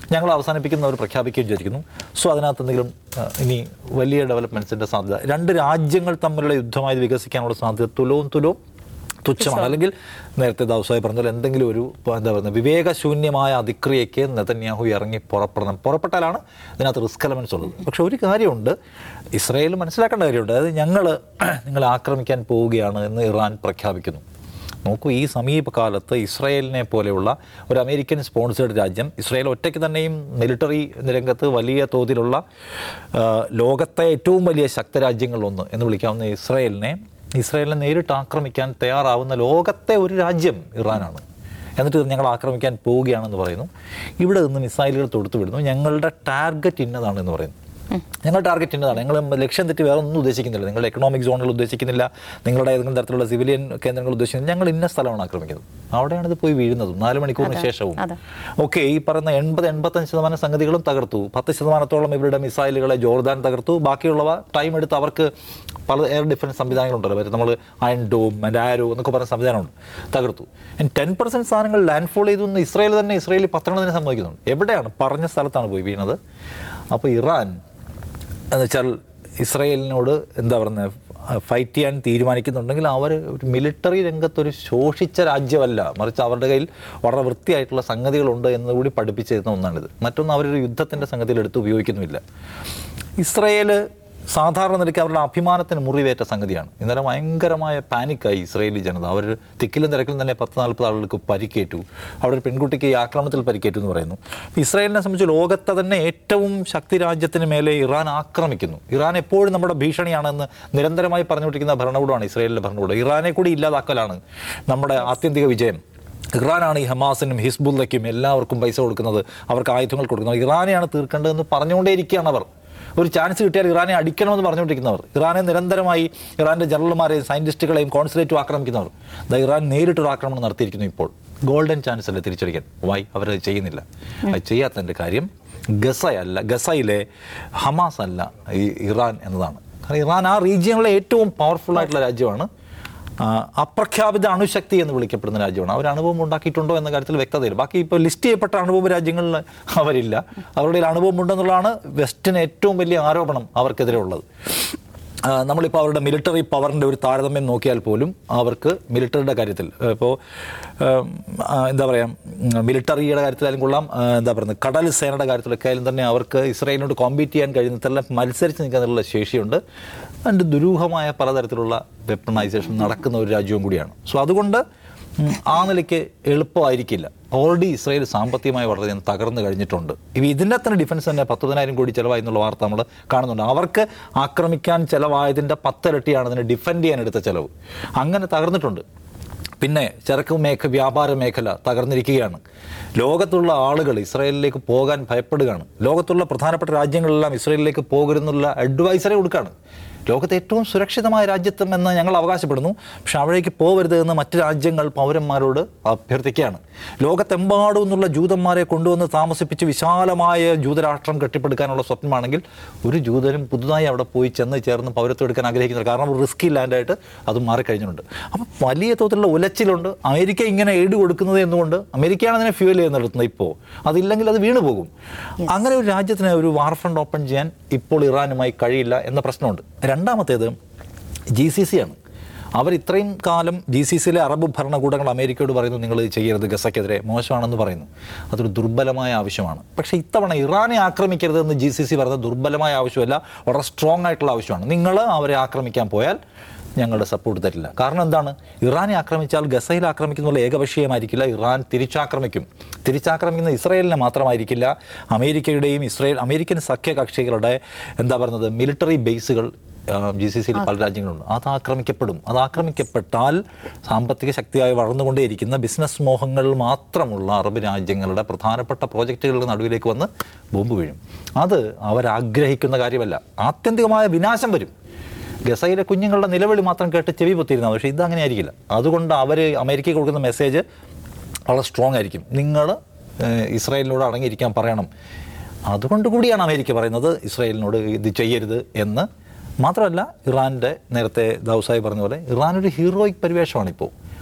ഞങ്ങൾ അവസാനിപ്പിക്കുന്നവർ പ്രഖ്യാപിക്കുകയും ചെയ്തിരിക്കുന്നു സോ അതിനകത്ത് എന്തെങ്കിലും ആ, ഇനി വലിയ ഡെവലപ്മെൻറ്റ്സിൻ്റെ സാധ്യത രണ്ട് രാജ്യങ്ങൾ തമ്മിലുള്ള യുദ്ധമായി വികസിക്കാനുള്ള സാധ്യത തുലവും തുലവും തുച്ഛമാണ് അല്ലെങ്കിൽ നേരത്തെ ദൗസായി പറഞ്ഞ പോലെ എന്തെങ്കിലും ഒരു ഇപ്പൊ എന്താ പറയുക വിവേകശൂന്യമായ അതിക്രിയയ്ക്ക് നെതന്യാഹു ഇറങ്ങി പുറപ്പെടണം പുറപ്പെട്ടാലാണ് ഇതിനകത്ത് റിസ്ക് എലമെൻസ് ഉള്ളത് പക്ഷെ ഒരു കാര്യമുണ്ട് ഇസ്രായേൽ മനസ്സിലാക്കേണ്ട കാര്യമുണ്ട് അതായത് ഞങ്ങൾ നിങ്ങളെ ആക്രമിക്കാൻ പോവുകയാണ് എന്ന് ഇറാൻ പ്രഖ്യാപിക്കുന്നു നോക്കൂ ഈ സമീപകാലത്ത് ഇസ്രായേലിനെ പോലെയുള്ള ഒരു അമേരിക്കൻ സ്പോൺസേഡ് രാജ്യം ഇസ്രായേൽ ഒറ്റയ്ക്ക് തന്നെയും മിലിറ്ററി രംഗത്ത് വലിയ തോതിലുള്ള ആ, ലോകത്തെ ഏറ്റവും വലിയ ശക്തരാജ്യങ്ങളിലൊന്ന് എന്ന് വിളിക്കാവുന്ന ഇസ്രായേലിനെ ഇസ്രായേലിനെ നേരിട്ട് ആക്രമിക്കാൻ തയ്യാറാവുന്ന ലോകത്തെ ഒരു രാജ്യം ഇറാനാണ് എന്നിട്ട് ഞങ്ങൾ ആക്രമിക്കാൻ പോവുകയാണെന്ന് പറയുന്നു ഇവിടെ നിന്ന് മിസൈലുകൾ തൊടുത്തു വിടുന്നു ഞങ്ങളുടെ ടാർഗറ്റ് ഇന്നതാണ് എന്ന് പറയുന്നു ഞങ്ങൾ ടാർഗറ്റ് ഇന്നതാണ് ഞങ്ങൾ ലക്ഷ്യം തെറ്റി വേറെ ഒന്നും ഉദ്ദേശിക്കുന്നില്ല നിങ്ങളുടെ എക്കണോമിക് സോണുകൾ ഉദ്ദേശിക്കുന്നില്ല നിങ്ങളുടെ ഏതെങ്കിലും തരത്തിലുള്ള സിവിലിയൻ കേന്ദ്രങ്ങൾ ഉദ്ദേശിക്കുന്നില്ല ഞങ്ങൾ ഇന്ന സ്ഥലമാണ് ആക്രമിക്കുന്നത് അവിടെയാണ് ഇത് പോയി വീഴുന്നതും നാല് മണിക്കൂറിന് ശേഷവും അതെ. ഓക്കെ ഈ പറയുന്ന എൺപത് എൺപത്തഞ്ച് ശതമാനം സംഗതികളും തകർത്തു പത്ത് ശതമാനത്തോളം ഇവരുടെ മിസൈലുകളെ ജോർദാൻ തകർത്തു ബാക്കിയുള്ളവ ടൈം എടുത്ത് അവർക്ക് പല എയർ ഡിഫൻസ് സംവിധാനങ്ങളുണ്ടല്ലോ മറ്റേ നമ്മൾ അയൺ ഡോം ആൻഡ് ആരോ എന്നൊക്കെ പറയുന്ന സംവിധാനമുണ്ട് തകർത്തു ടെൻ പെർസെൻറ്റ് സാധനങ്ങൾ ലാൻഡ് ഫോൾ ചെയ്തു എന്ന് ഇസ്രായേൽ തന്നെ ഇസ്രായേലിൽ പത്തെണ്ണത്തിന് സംഭവിക്കുന്നുണ്ട് എവിടെയാണ് പറഞ്ഞ സ്ഥലത്താണ് പോയി വീണത് അപ്പോൾ ഇറാൻ എന്ന് വെച്ചാൽ ഇസ്രായേലിനോട് എന്താ പറയുന്നത് ഫൈറ്റ് ചെയ്യാൻ തീരുമാനിക്കുന്നുണ്ടെങ്കിൽ അവർ ഒരു മിലിറ്ററി രംഗത്തൊരു ശോഷിച്ച രാജ്യമല്ല മറിച്ച് അവരുടെ കയ്യിൽ വളരെ വൃത്തിയായിട്ടുള്ള സംഗതികളുണ്ട് എന്നുകൂടി പഠിപ്പിച്ചിരുന്ന ഒന്നാണിത് മറ്റൊന്ന് അവരൊരു യുദ്ധത്തിൻ്റെ സംഗതിയിൽ എടുത്ത് ഉപയോഗിക്കുന്നുമില്ല ഇസ്രായേൽ സാധാരണ നിലയ്ക്ക് അവരുടെ അഭിമാനത്തിന് മുറിവേറ്റ സംഗതിയാണ് ഇന്നലെ ഭയങ്കരമായ പാനിക്കായി ഇസ്രായേലി ജനത അവർ തിക്കിലും തിരക്കിലും തന്നെ പത്ത് നാൽപ്പത് ആളുകൾക്ക് പരിക്കേറ്റു അവിടെ ഒരു പെൺകുട്ടിക്ക് ഈ ആക്രമണത്തിൽ പരിക്കേറ്റു എന്ന് പറയുന്നു ഇസ്രായേലിനെ സംബന്ധിച്ച് ലോകത്തെ തന്നെ ഏറ്റവും ശക്തി രാജ്യത്തിന് മേലെ ഇറാൻ ആക്രമിക്കുന്നു ഇറാൻ എപ്പോഴും നമ്മുടെ ഭീഷണിയാണെന്ന് നിരന്തരമായി പറഞ്ഞുകൊണ്ടിരിക്കുന്ന ഭരണകൂടമാണ് ഇസ്രായേലിലെ ഭരണകൂടം ഇറാനെ കൂടി ഇല്ലാതാക്കലാണ് നമ്മുടെ ആത്യന്തിക വിജയം ഇറാനാണ് ഈ ഹമാസിനും ഹിസ്ബുല്ലയ്ക്കും എല്ലാവർക്കും പൈസ കൊടുക്കുന്നത് അവർക്ക് ആയുധങ്ങൾ കൊടുക്കുന്നത് ഇറാനെയാണ് തീർക്കേണ്ടതെന്ന് പറഞ്ഞുകൊണ്ടേയിരിക്കുകയാണ് അവർ ഒരു ചാൻസ് കിട്ടിയാൽ ഇറാനെ അടിക്കണമെന്ന് പറഞ്ഞുകൊണ്ടിരിക്കുന്നവർ ഇറാനെ നിരന്തരമായി ഇറാൻ്റെ ജനറൽമാരെയും സയൻറ്റിസ്റ്റുകളെയും കോൺസുലേറ്റും ആക്രമിക്കുന്നവർ ദാ ഇറാൻ നേരിട്ടൊരു ആക്രമണം നടത്തിയിരിക്കുന്നു ഇപ്പോൾ ഗോൾഡൻ ചാൻസ് അല്ലേ തിരിച്ചടിക്കാൻ വൈ അവരത് ചെയ്യുന്നില്ല അത് ചെയ്യാത്തതിൻ്റെ കാര്യം ഗസയല്ല ഗസയിലെ ഹമാസ് അല്ല ഈ ഇറാൻ എന്നതാണ് കാരണം ഇറാൻ ആ റീജിയനിലെ ഏറ്റവും പവർഫുൾ ആയിട്ടുള്ള രാജ്യമാണ് ആ, അപ്രഖ്യാപിത അണുശക്തി എന്ന് വിളിക്കപ്പെടുന്ന രാജ്യമാണ് അവർ അനുഭവം ഉണ്ടാക്കിയിട്ടുണ്ടോ എന്ന കാര്യത്തിൽ വ്യക്തതയില്ല ബാക്കി ഇപ്പോൾ ലിസ്റ്റ് ചെയ്യപ്പെട്ട അനുഭവ രാജ്യങ്ങളിൽ അവരില്ല അവരുടെ കയ്യിൽ അനുഭവം ഉണ്ടെന്നുള്ളതാണ് വെസ്റ്റിന് ഏറ്റവും വലിയ ആരോപണം അവർക്കെതിരെ ഉള്ളത് ആ, നമ്മളിപ്പോൾ അവരുടെ മിലിറ്ററി പവറിൻ്റെ ഒരു താരതമ്യം നോക്കിയാൽ പോലും അവർക്ക് മിലിറ്ററിയുടെ കാര്യത്തിൽ ഇപ്പോൾ എന്താ പറയുക മിലിറ്ററിയുടെ കാര്യത്തിലായാലും കൊള്ളാം ആ, എന്താ പറയുന്നത് കടൽ സേനയുടെ കാര്യത്തിലൊക്കെ ആയാലും തന്നെ അവർക്ക് ഇസ്രായേലിനോട് കോമ്പീറ്റ് ചെയ്യാൻ കഴിയുന്നതെല്ലാം മത്സരിച്ച് നിൽക്കാനുള്ള ശേഷിയുണ്ട് അതിൻ്റെ ദുരൂഹമായ പലതരത്തിലുള്ള വെപ്പണൈസേഷൻ നടക്കുന്ന ഒരു രാജ്യവും കൂടിയാണ് സോ അതുകൊണ്ട് ഉം, ആ നിലയ്ക്ക് എളുപ്പമായിരിക്കില്ല ഓൾറെഡി ഇസ്രായേൽ സാമ്പത്തികമായി വളരെയധികം തകർന്നു കഴിഞ്ഞിട്ടുണ്ട് ഇവ ഇതിൻ്റെ തന്നെ ഡിഫൻസ് തന്നെ പത്തുപതിനായിരം കോടി ചിലവായി എന്നുള്ള വാർത്ത നമ്മൾ കാണുന്നുണ്ട് അവർക്ക് ആക്രമിക്കാൻ ചിലവായതിൻ്റെ പത്തിരട്ടിയാണ് അതിനെ ഡിഫെൻഡ് ചെയ്യാൻ എടുത്ത ചിലവ് അങ്ങനെ തകർന്നിട്ടുണ്ട് പിന്നെ ചരക്ക് മേഖ വ്യാപാര മേഖല തകർന്നിരിക്കുകയാണ് ലോകത്തുള്ള ആളുകൾ ഇസ്രായേലിലേക്ക് പോകാൻ ഭയപ്പെടുകയാണ് ലോകത്തുള്ള പ്രധാനപ്പെട്ട രാജ്യങ്ങളെല്ലാം ഇസ്രായേലിലേക്ക് പോകരുന്നുള്ള അഡ്വൈസറി കൊടുക്കുകയാണ് ലോകത്തെ ഏറ്റവും സുരക്ഷിതമായ രാജ്യത്വം എന്ന് ഞങ്ങൾ അവകാശപ്പെടുന്നു പക്ഷെ അവിടേക്ക് പോകരുത് എന്ന് മറ്റ് രാജ്യങ്ങൾ പൗരന്മാരോട് അഭ്യർത്ഥിക്കുകയാണ് ലോകത്തെമ്പാടും നിന്നുള്ള ജൂതന്മാരെ കൊണ്ടുവന്ന് താമസിപ്പിച്ച് വിശാലമായ ജൂതരാഷ്ട്രം കെട്ടിപ്പടുക്കാനുള്ള സ്വപ്നമാണെങ്കിൽ ഒരു ജൂതനും പുതുതായി അവിടെ പോയി ചെന്ന് ചേർന്ന് പൗരത്വം എടുക്കാൻ ആഗ്രഹിക്കുന്നില്ല കാരണം റിസ്കി ലാൻഡായിട്ട് അത് മാറിക്കഴിഞ്ഞിട്ടുണ്ട് അപ്പം വലിയ തോതിലുള്ള ഉലച്ചിലുണ്ട് അമേരിക്ക ഇങ്ങനെ എയ്ഡ് കൊടുക്കുന്നത് എന്നുകൊണ്ട് അമേരിക്കയാണ് അതിനെ ഫ്യൂൽ ചെയ്ത് നടത്തുന്നത് ഇപ്പോൾ അതില്ലെങ്കിൽ അത് വീണു പോകും അങ്ങനെ ഒരു രാജ്യത്തിന് ഒരു വാർ ഫ്രണ്ട് ഓപ്പൺ ചെയ്യാൻ ഇപ്പോൾ ഇറാനുമായി കഴിയില്ല എന്ന പ്രശ്നമുണ്ട് രണ്ടാമത്തേത് ജി സി സി ആണ് അവർ ഇത്രയും കാലം ജി സി സിയിലെ അറബ് ഭരണകൂടങ്ങൾ അമേരിക്കയോട് പറയുന്നു നിങ്ങൾ ഇത് ചെയ്യരുത് ഗസയ്ക്കെതിരെ മോശമാണെന്ന് പറയുന്നു അതൊരു ദുർബലമായ ആവശ്യമാണ് പക്ഷേ ഇത്തവണ ഇറാനെ ആക്രമിക്കരുതെന്ന് ജി സി സി പറയുന്നത് ദുർബലമായ ആവശ്യമല്ല വളരെ സ്ട്രോങ് ആയിട്ടുള്ള ആവശ്യമാണ് നിങ്ങൾ അവരെ ആക്രമിക്കാൻ പോയാൽ ഞങ്ങളുടെ സപ്പോർട്ട് തരില്ല കാരണം എന്താണ് ഇറാനെ ആക്രമിച്ചാൽ ഗസയിൽ ആക്രമിക്കുന്ന ഏകപക്ഷീയമായിരിക്കില്ല ഇറാൻ തിരിച്ചാക്രമിക്കും തിരിച്ചാക്രമിക്കുന്ന ഇസ്രായേലിനെ മാത്രമായിരിക്കില്ല അമേരിക്കയുടെയും ഇസ്രായേൽ അമേരിക്കൻ സഖ്യകക്ഷികളുടെ എന്താ പറയുന്നത് മിലിറ്ററി ബേസുകൾ ജി സി സിയിൽ പല രാജ്യങ്ങളുണ്ട് അത് ആക്രമിക്കപ്പെടും അത് ആക്രമിക്കപ്പെട്ടാൽ സാമ്പത്തിക ശക്തിയായി വളർന്നുകൊണ്ടേയിരിക്കുന്ന ബിസിനസ് മോഹങ്ങൾ മാത്രമുള്ള അറബ് രാജ്യങ്ങളുടെ പ്രധാനപ്പെട്ട പ്രോജക്റ്റുകളുടെ നടുവിലേക്ക് വന്ന് ബോംബ് വീഴും അത് അവരാഗ്രഹിക്കുന്ന കാര്യമല്ല ആത്യന്തികമായ വിനാശം വരും ഗസയിലെ കുഞ്ഞുങ്ങളുടെ നിലവിളി മാത്രം കേട്ട് ചെവി പൊത്തിയിരുന്നത് പക്ഷേ ഇത് അങ്ങനെ ആയിരിക്കില്ല അതുകൊണ്ട് അവർ അമേരിക്കയ്ക്ക് കൊടുക്കുന്ന മെസ്സേജ് വളരെ സ്ട്രോങ് ആയിരിക്കും നിങ്ങൾ ഇസ്രായേലിനോട് അടങ്ങിയിരിക്കാൻ പറയണം അതുകൊണ്ട് കൂടിയാണ് അമേരിക്ക പറയുന്നത് ഇസ്രായേലിനോട് ഇത് ചെയ്യരുത് എന്ന് മാത്രമല്ല ഇറാൻ്റെ നേരത്തെ ദൗസായി പറഞ്ഞ പോലെ ഇറാൻ ഒരു ഹീറോയിക് പരിവേഷമാണ് ഇപ്പോൾ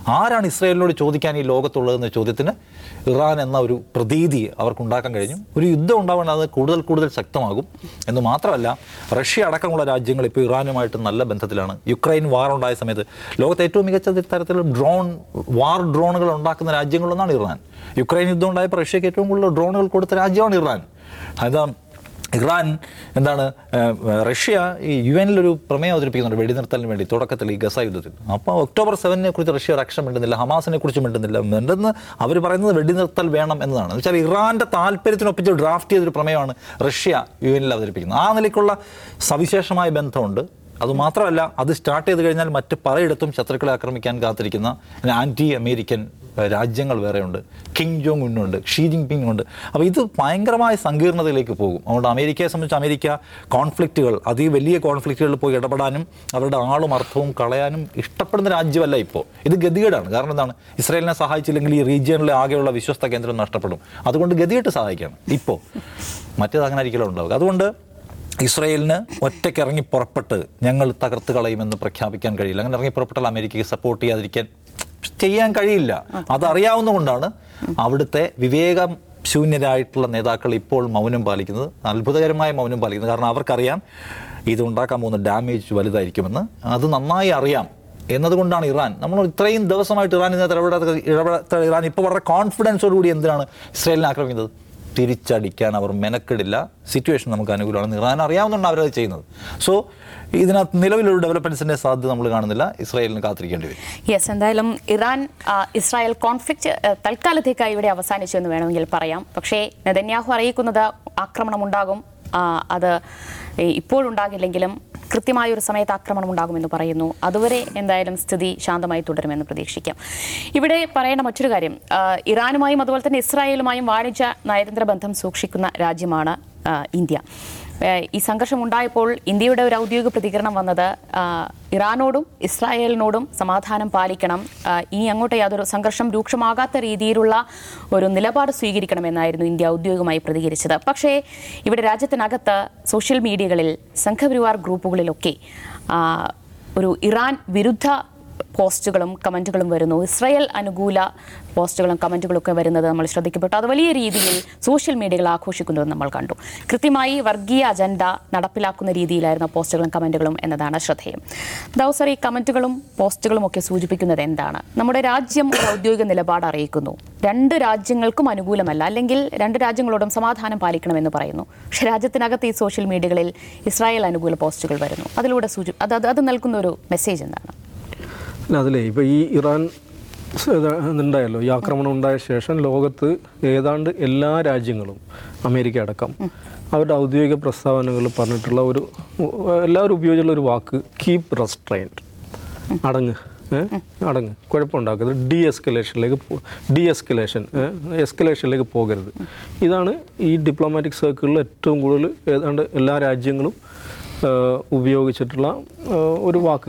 ആരാണ് ഇസ്രായേലിനോട് ചോദിക്കാൻ ഈ ലോകത്തുള്ളതെന്ന ചോദ്യത്തിന് ഇറാൻ എന്ന ഒരു പ്രതീതി അവർക്കുണ്ടാക്കാൻ കഴിഞ്ഞു ഒരു യുദ്ധം ഉണ്ടാവേണ്ട അത് കൂടുതൽ കൂടുതൽ ശക്തമാകും എന്ന് മാത്രമല്ല റഷ്യ അടക്കമുള്ള രാജ്യങ്ങൾ ഇപ്പോൾ ഇറാനുമായിട്ട് നല്ല ബന്ധത്തിലാണ് യുക്രൈൻ വാർ ഉണ്ടായ സമയത്ത് ലോകത്തെ ഏറ്റവും മികച്ച തരത്തിലുള്ള ഡ്രോൺ വാർ ഡ്രോണുകൾ ഉണ്ടാക്കുന്ന രാജ്യങ്ങളൊന്നാണ് ഇറാൻ യുക്രൈൻ യുദ്ധം ഉണ്ടായപ്പോൾ റഷ്യക്ക് ഏറ്റവും കൂടുതൽ ഡ്രോണുകൾ കൊടുത്ത രാജ്യമാണ് ഇറാൻ അതാ ഇറാൻ എന്താണ് ഏഹ്, റഷ്യ ഈ യു എനിലൊരു പ്രമേയം അവതരിപ്പിക്കുന്നുണ്ട് വെടിനിർത്തലിന് വേണ്ടി തുടക്കത്തിൽ ഈ ഗസ യുദ്ധത്തിൽ അപ്പോൾ ഒക്ടോബർ സെവനിനെ കുറിച്ച് റഷ്യ ഒരു അക്ഷരം മിണ്ടുന്നില്ല ഹമാസിനെ കുറിച്ച് മിണ്ടുന്നില്ല മിണ്ടെന്ന് അവർ പറയുന്നത് വെടിനിർത്തൽ വേണം എന്നതാണ് എന്ന് വെച്ചാൽ ഇറാന്റെ താല്പര്യത്തിനൊപ്പിച്ച് ഡ്രാഫ്റ്റ് ചെയ്തൊരു പ്രമേയമാണ് റഷ്യ യു എനിൽ അവതരിപ്പിക്കുന്നത് ആ നിലയ്ക്കുള്ള സവിശേഷമായ ബന്ധമുണ്ട് അതുമാത്രമല്ല അത് സ്റ്റാർട്ട് ചെയ്ത് കഴിഞ്ഞാൽ മറ്റ് പലയിടത്തും ശത്രുക്കളെ ആക്രമിക്കാൻ കാത്തിരിക്കുന്ന ആൻറ്റി അമേരിക്കൻ ഏഹ്, രാജ്യങ്ങൾ വേറെയുണ്ട് കിങ് ജോങ് ഉന്നുണ്ട് ഷീ ജിങ് പിങ് ഉണ്ട് അപ്പോൾ ഇത് ഭയങ്കരമായ സങ്കീർണതയിലേക്ക് പോകും അതുകൊണ്ട് അമേരിക്കയെ സംബന്ധിച്ച് അമേരിക്ക കോൺഫ്ലിക്റ്റുകൾ അതി വലിയ കോൺഫ്ലിക്റ്റുകളിൽ പോയി ഇടപെടാനും അവരുടെ ആളും അർത്ഥവും കളയാനും ഇഷ്ടപ്പെടുന്ന രാജ്യമല്ല ഇപ്പോൾ ഇത് ഗതികേടാണ് കാരണം എന്താണ് ഇസ്രായേലിനെ സഹായിച്ചില്ലെങ്കിൽ ഈ റീജിയനിലെ ആകെയുള്ള വിശ്വസ്ത കേന്ദ്രം നഷ്ടപ്പെടും അതുകൊണ്ട് ഗതികെട്ട് സഹായിക്കണം ഇപ്പോൾ മറ്റേത് അങ്ങനെ ഒരിക്കലും ഉണ്ടാവുക അതുകൊണ്ട് ഇസ്രയേലിന് ഒറ്റയ്ക്ക് ഇറങ്ങി പുറപ്പെട്ട് ഞങ്ങൾ തകർത്ത് കളയുമെന്ന് പ്രഖ്യാപിക്കാൻ കഴിയില്ല അങ്ങനെ ഇറങ്ങി പുറപ്പെട്ടാൽ അമേരിക്കയ്ക്ക് സപ്പോർട്ട് ചെയ്യാതിരിക്കാൻ ചെയ്യാൻ കഴിയില്ല അതറിയാവുന്നതുകൊണ്ടാണ് അവിടുത്തെ വിവേകം ശൂന്യരായിട്ടുള്ള നേതാക്കൾ ഇപ്പോൾ മൗനം പാലിക്കുന്നത് അത്ഭുതകരമായ മൗനം പാലിക്കുന്നത് കാരണം അവർക്കറിയാം ഇത് ഉണ്ടാക്കാൻ പോകുന്ന ഡാമേജ് വലുതായിരിക്കുമെന്ന് അത് നന്നായി അറിയാം എന്നതുകൊണ്ടാണ് ഇറാൻ നമ്മൾ ഇത്രയും ദിവസമായിട്ട് ഇറാൻ ഇതിനകത്ത് ഇടപെടാത്ത ഇടപെടാത്ത ഇറാൻ ഇപ്പോൾ വളരെ കോൺഫിഡൻസോടുകൂടി എന്തിനാണ് ഇസ്രയേലിനെ ആക്രമിക്കുന്നത് തിരിച്ചടിക്കാൻ അവർ മെനക്കെടില്ല സിറ്റുവേഷൻ നമുക്ക് അനുകൂലമാണ് ഇറാൻ അറിയാവുന്നതുകൊണ്ട് അവരത് ചെയ്യുന്നത് സോ ഇതിനകത്ത് നിലവിലൊരു ഡെവലപ്മെൻറ്റ്സിൻ്റെ സാധ്യത നമ്മൾ കാണുന്നില്ല ഇസ്രായേലിന് കാത്തിരിക്കേണ്ടി വരും യെസ് എന്തായാലും ഇറാൻ ആ, ഇസ്രായേൽ കോൺഫ്ലിക്റ്റ് ആ, തൽക്കാലത്തേക്കായി ഇവിടെ അവസാനിച്ചു എന്ന് വേണമെങ്കിൽ പറയാം പക്ഷേ നെതന്യാഹു അറിയിക്കുന്നത് ആക്രമണം ഉണ്ടാകും ആ, അത് ഈ ഇപ്പോഴുണ്ടാകില്ലെങ്കിലും കൃത്യമായ ഒരു സമയത്ത് ആക്രമണം ഉണ്ടാകുമെന്ന് പറയുന്നു അതുവരെ എന്തായാലും സ്ഥിതി ശാന്തമായി തുടരുമെന്ന് പ്രതീക്ഷിക്കാം ഇവിടെ പറയേണ്ട മറ്റൊരു കാര്യം ആ, ഇറാനുമായും അതുപോലെ തന്നെ ഇസ്രായേലുമായും വാണിജ്യ നയതന്ത്ര ബന്ധം സൂക്ഷിക്കുന്ന രാജ്യമാണ് ആ, ഇന്ത്യ ഏഹ് ഈ സംഘർഷം ഉണ്ടായപ്പോൾ ഇന്ത്യയുടെ ഒരു ഔദ്യോഗിക പ്രതികരണം വന്നത് ആ, ഇറാനോടും ഇസ്രായേലിനോടും സമാധാനം പാലിക്കണം ആ, ഇനി അങ്ങോട്ട് യാതൊരു സംഘർഷം രൂക്ഷമാകാത്ത രീതിയിലുള്ള ഒരു നിലപാട് സ്വീകരിക്കണമെന്നായിരുന്നു ഇന്ത്യ ഔദ്യോഗികമായി പ്രതികരിച്ചത് പക്ഷേ ഇവിടെ രാജ്യത്തിനകത്ത് സോഷ്യൽ മീഡിയകളിൽ സംഘപരിവാർ ഗ്രൂപ്പുകളിലൊക്കെ ആ, ഒരു ഇറാൻ വിരുദ്ധ പോസ്റ്റുകളും കമൻറ്റുകളും വരുന്നു ഇസ്രായേൽ അനുകൂല പോസ്റ്റുകളും കമൻറ്റുകളും ഒക്കെ വരുന്നത് നമ്മൾ ശ്രദ്ധിക്കപ്പെട്ടു അത് വലിയ രീതിയിൽ സോഷ്യൽ മീഡിയകൾ ആഘോഷിക്കുന്നത് നമ്മൾ കണ്ടു കൃത്യമായി വർഗീയ അജണ്ട നടപ്പിലാക്കുന്ന രീതിയിലായിരുന്നു പോസ്റ്റുകളും കമൻറ്റുകളും എന്നതാണ് ശ്രദ്ധേയം ദൗസർ ഈ കമൻറ്റുകളും പോസ്റ്റുകളും ഒക്കെ സൂചിപ്പിക്കുന്നത് എന്താണ് നമ്മുടെ രാജ്യം ഒരു ഔദ്യോഗിക നിലപാട് അറിയിക്കുന്നു രണ്ട് രാജ്യങ്ങൾക്കും അനുകൂലമല്ല അല്ലെങ്കിൽ രണ്ട് രാജ്യങ്ങളോടും സമാധാനം പാലിക്കണമെന്ന് പറയുന്നു പക്ഷേ രാജ്യത്തിനകത്ത് ഈ സോഷ്യൽ മീഡിയകളിൽ ഇസ്രായേൽ അനുകൂല പോസ്റ്റുകൾ വരുന്നു അതിലൂടെ സൂചി അത് അത് അത് നൽകുന്ന ഒരു മെസ്സേജ് എന്താണ് അല്ല അതിലേ ഇപ്പോൾ ഈ ഇറാൻ സ് ഇത് ഉണ്ടായല്ലോ ഈ ആക്രമണം ഉണ്ടായ ശേഷം ലോകത്ത് ഏതാണ്ട് എല്ലാ രാജ്യങ്ങളും അമേരിക്ക അടക്കം അവരുടെ ഔദ്യോഗിക പ്രസ്താവനകൾ പറഞ്ഞിട്ടുള്ള ഒരു എല്ലാവരും ഉപയോഗിച്ചുള്ള ഒരു വാക്ക് കീപ് റെസ്ട്രെയിൻഡ് അടങ്ങ് ഏ? അടങ്ങ് കുഴപ്പമുണ്ടാക്കരുത് ഡി എസ്കലേഷനിലേക്ക് ഡി എസ്കലേഷൻ എസ്കലേഷനിലേക്ക് പോകരുത് ഇതാണ് ഈ ഡിപ്ലോമാറ്റിക് സർക്കിളിൽ ഏറ്റവും കൂടുതൽ ഏതാണ്ട് എല്ലാ രാജ്യങ്ങളും ആ, ഉപയോഗിച്ചിട്ടുള്ള ആ, ഒരു വാക്ക്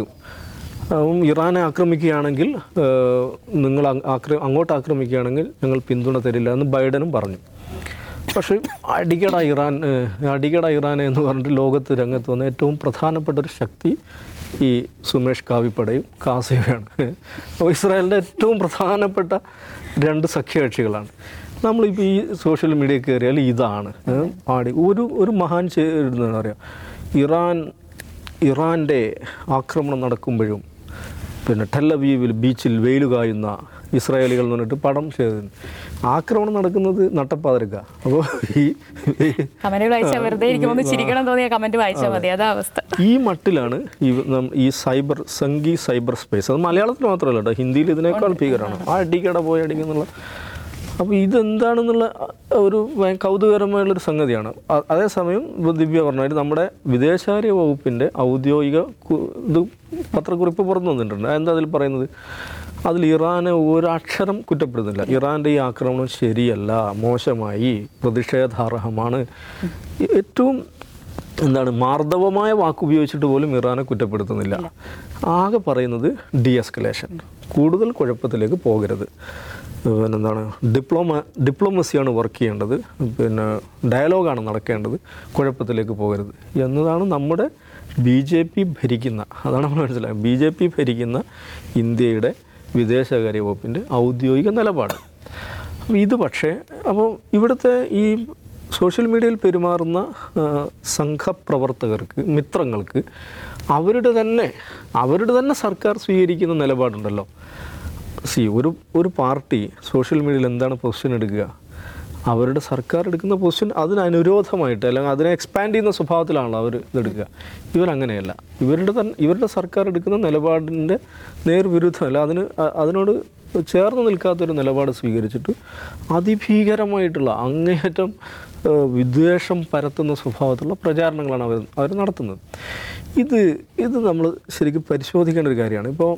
ഉം, ഇറാനെ ആക്രമിക്കുകയാണെങ്കിൽ ഏഹ്, നിങ്ങൾ അങ് ആക്ര അങ്ങോട്ട് ആക്രമിക്കുകയാണെങ്കിൽ ഞങ്ങൾ പിന്തുണ തരില്ല എന്ന് ബൈഡനും പറഞ്ഞു പക്ഷേ അടിക്കട ഇറാൻ ഏഹ്, അടിക്കട ഇറാൻ എന്ന് പറഞ്ഞിട്ട് ലോകത്ത് രംഗത്ത് വന്ന ഏറ്റവും പ്രധാനപ്പെട്ട ഒരു ശക്തി ഈ സുമേഷ് കാവിപ്പടയും കാസിയുമാണ് അപ്പോൾ ഇസ്രായേലിൻ്റെ ഏറ്റവും പ്രധാനപ്പെട്ട രണ്ട് സഖ്യകക്ഷികളാണ് നമ്മളിപ്പോൾ ഈ സോഷ്യൽ മീഡിയ കയറിയാൽ ഇതാണ് ഏഹ്, പാടി ഒരു ഒരു മഹാൻ ചെയ്യുന്നതെന്ന് പറയാം ഇറാൻ ഇറാൻ്റെ ആക്രമണം നടക്കുമ്പോഴും പിന്നെ ടെല്ലവീവിൽ ബീച്ചിൽ വെയിൽ കായുന്ന ഇസ്രായേലികൾ എന്ന് പറഞ്ഞിട്ട് പടം ചെയ്തു ആക്രമണം നടക്കുന്നത് നട്ടപ്പാതിരക്ക അപ്പോൾ ഈ കമന്റുകൾ വായിച്ചാൽ വെറുതെ ഇരിക്കുമ്പോൾ ഒന്ന് ചിരിക്കണം തോന്നിയ കമന്റ് വായിച്ചാൽ മതി അതാ അവസ്ഥ ഈ മട്ടിലാണ് ഈ നം- ഈ സൈബർ സംഗി സൈബർ സ്പേസ് അത് മലയാളത്തിൽ മാത്രമല്ല കേട്ടോ ഹിന്ദിയിൽ ഇതിനേക്കാൾ ഭീകരമാണ് ആ അടിക്കട പോയി അടിക്കുന്നുള്ള അപ്പോൾ ഇതെന്താണെന്നുള്ള ഒരു ഭയ- കൗതുകകരമായുള്ളൊരു സംഗതിയാണ് അ- അതേസമയം ഇപ്പോൾ ദിവ്യ പറഞ്ഞാൽ നമ്മുടെ വിദേശകാര്യ വകുപ്പിൻ്റെ ഔദ്യോഗിക കു- ഇത് പത്രക്കുറിപ്പ് പുറത്തു വന്നിട്ടുണ്ട് എന്താ അതിൽ പറയുന്നത് അതിൽ ഇറാനെ ഒരക്ഷരം കുറ്റപ്പെടുന്നില്ല ഇറാൻ്റെ ഈ ആക്രമണം ശരിയല്ല മോശമായി പ്രതിഷേധാർഹമാണ് ഏറ്റവും എന്താണ് മാർദ്ദവമായ വാക്ക് ഉപയോഗിച്ചിട്ട് പോലും ഇറാനെ കുറ്റപ്പെടുത്തുന്നില്ല ആകെ പറയുന്നത് ഡി എസ്കലേഷൻ കൂടുതൽ കുഴപ്പത്തിലേക്ക് പോകരുത് പിന്നെ എന്താണ് ഡിപ്ലോമ ഡിപ്ലോമസിയാണ് വർക്ക് ചെയ്യേണ്ടത് പിന്നെ ഡയലോഗാണ് നടക്കേണ്ടത് കുഴപ്പത്തിലേക്ക് പോകരുത് എന്നതാണ് നമ്മുടെ ബി ജെ പി ഭരിക്കുന്ന അതാണ് നമ്മൾ മനസ്സിലായത് ബി ജെ പി ഭരിക്കുന്ന ഇന്ത്യയുടെ വിദേശകാര്യ വകുപ്പിൻ്റെ ഔദ്യോഗിക നിലപാട് അപ്പോൾ ഇത് പക്ഷേ അപ്പോൾ ഇവിടുത്തെ ഈ സോഷ്യൽ മീഡിയയിൽ പെരുമാറുന്ന ആ, സംഘപ്രവർത്തകർക്ക് മിത്രങ്ങൾക്ക് അവരുടെ തന്നെ അവരുടെ തന്നെ സർക്കാർ സ്വീകരിക്കുന്ന നിലപാടുണ്ടല്ലോ സി ഒരു ഒരു പാർട്ടി സോഷ്യൽ മീഡിയയിൽ എന്താണ് പൊസിഷൻ എടുക്കുക അവരുടെ സർക്കാർ എടുക്കുന്ന പൊസിഷൻ അതിന് അനുരോധമായിട്ട് അല്ലെങ്കിൽ അതിനെ എക്സ്പാൻഡ് ചെയ്യുന്ന സ്വഭാവത്തിലാണല്ലോ അവർ ഇതെടുക്കുക ഇവരങ്ങനെയല്ല ഇവരുടെ തന്നെ ഇവരുടെ സർക്കാർ എടുക്കുന്ന നിലപാടിൻ്റെ നേർവിരുദ്ധമല്ല അതിന് അ- അതിനോട് ചേർന്ന് നിൽക്കാത്തൊരു നിലപാട് സ്വീകരിച്ചിട്ട് അതിഭീകരമായിട്ടുള്ള അങ്ങേയറ്റം ഏഹ്, വിദ്വേഷം പരത്തുന്ന സ്വഭാവത്തിലുള്ള പ്രചാരണങ്ങളാണ് അവർ അവർ നടത്തുന്നത് ഇത് ഇത് നമ്മൾ ശരിക്കും പരിശോധിക്കേണ്ട ഒരു കാര്യമാണ് ഇപ്പോൾ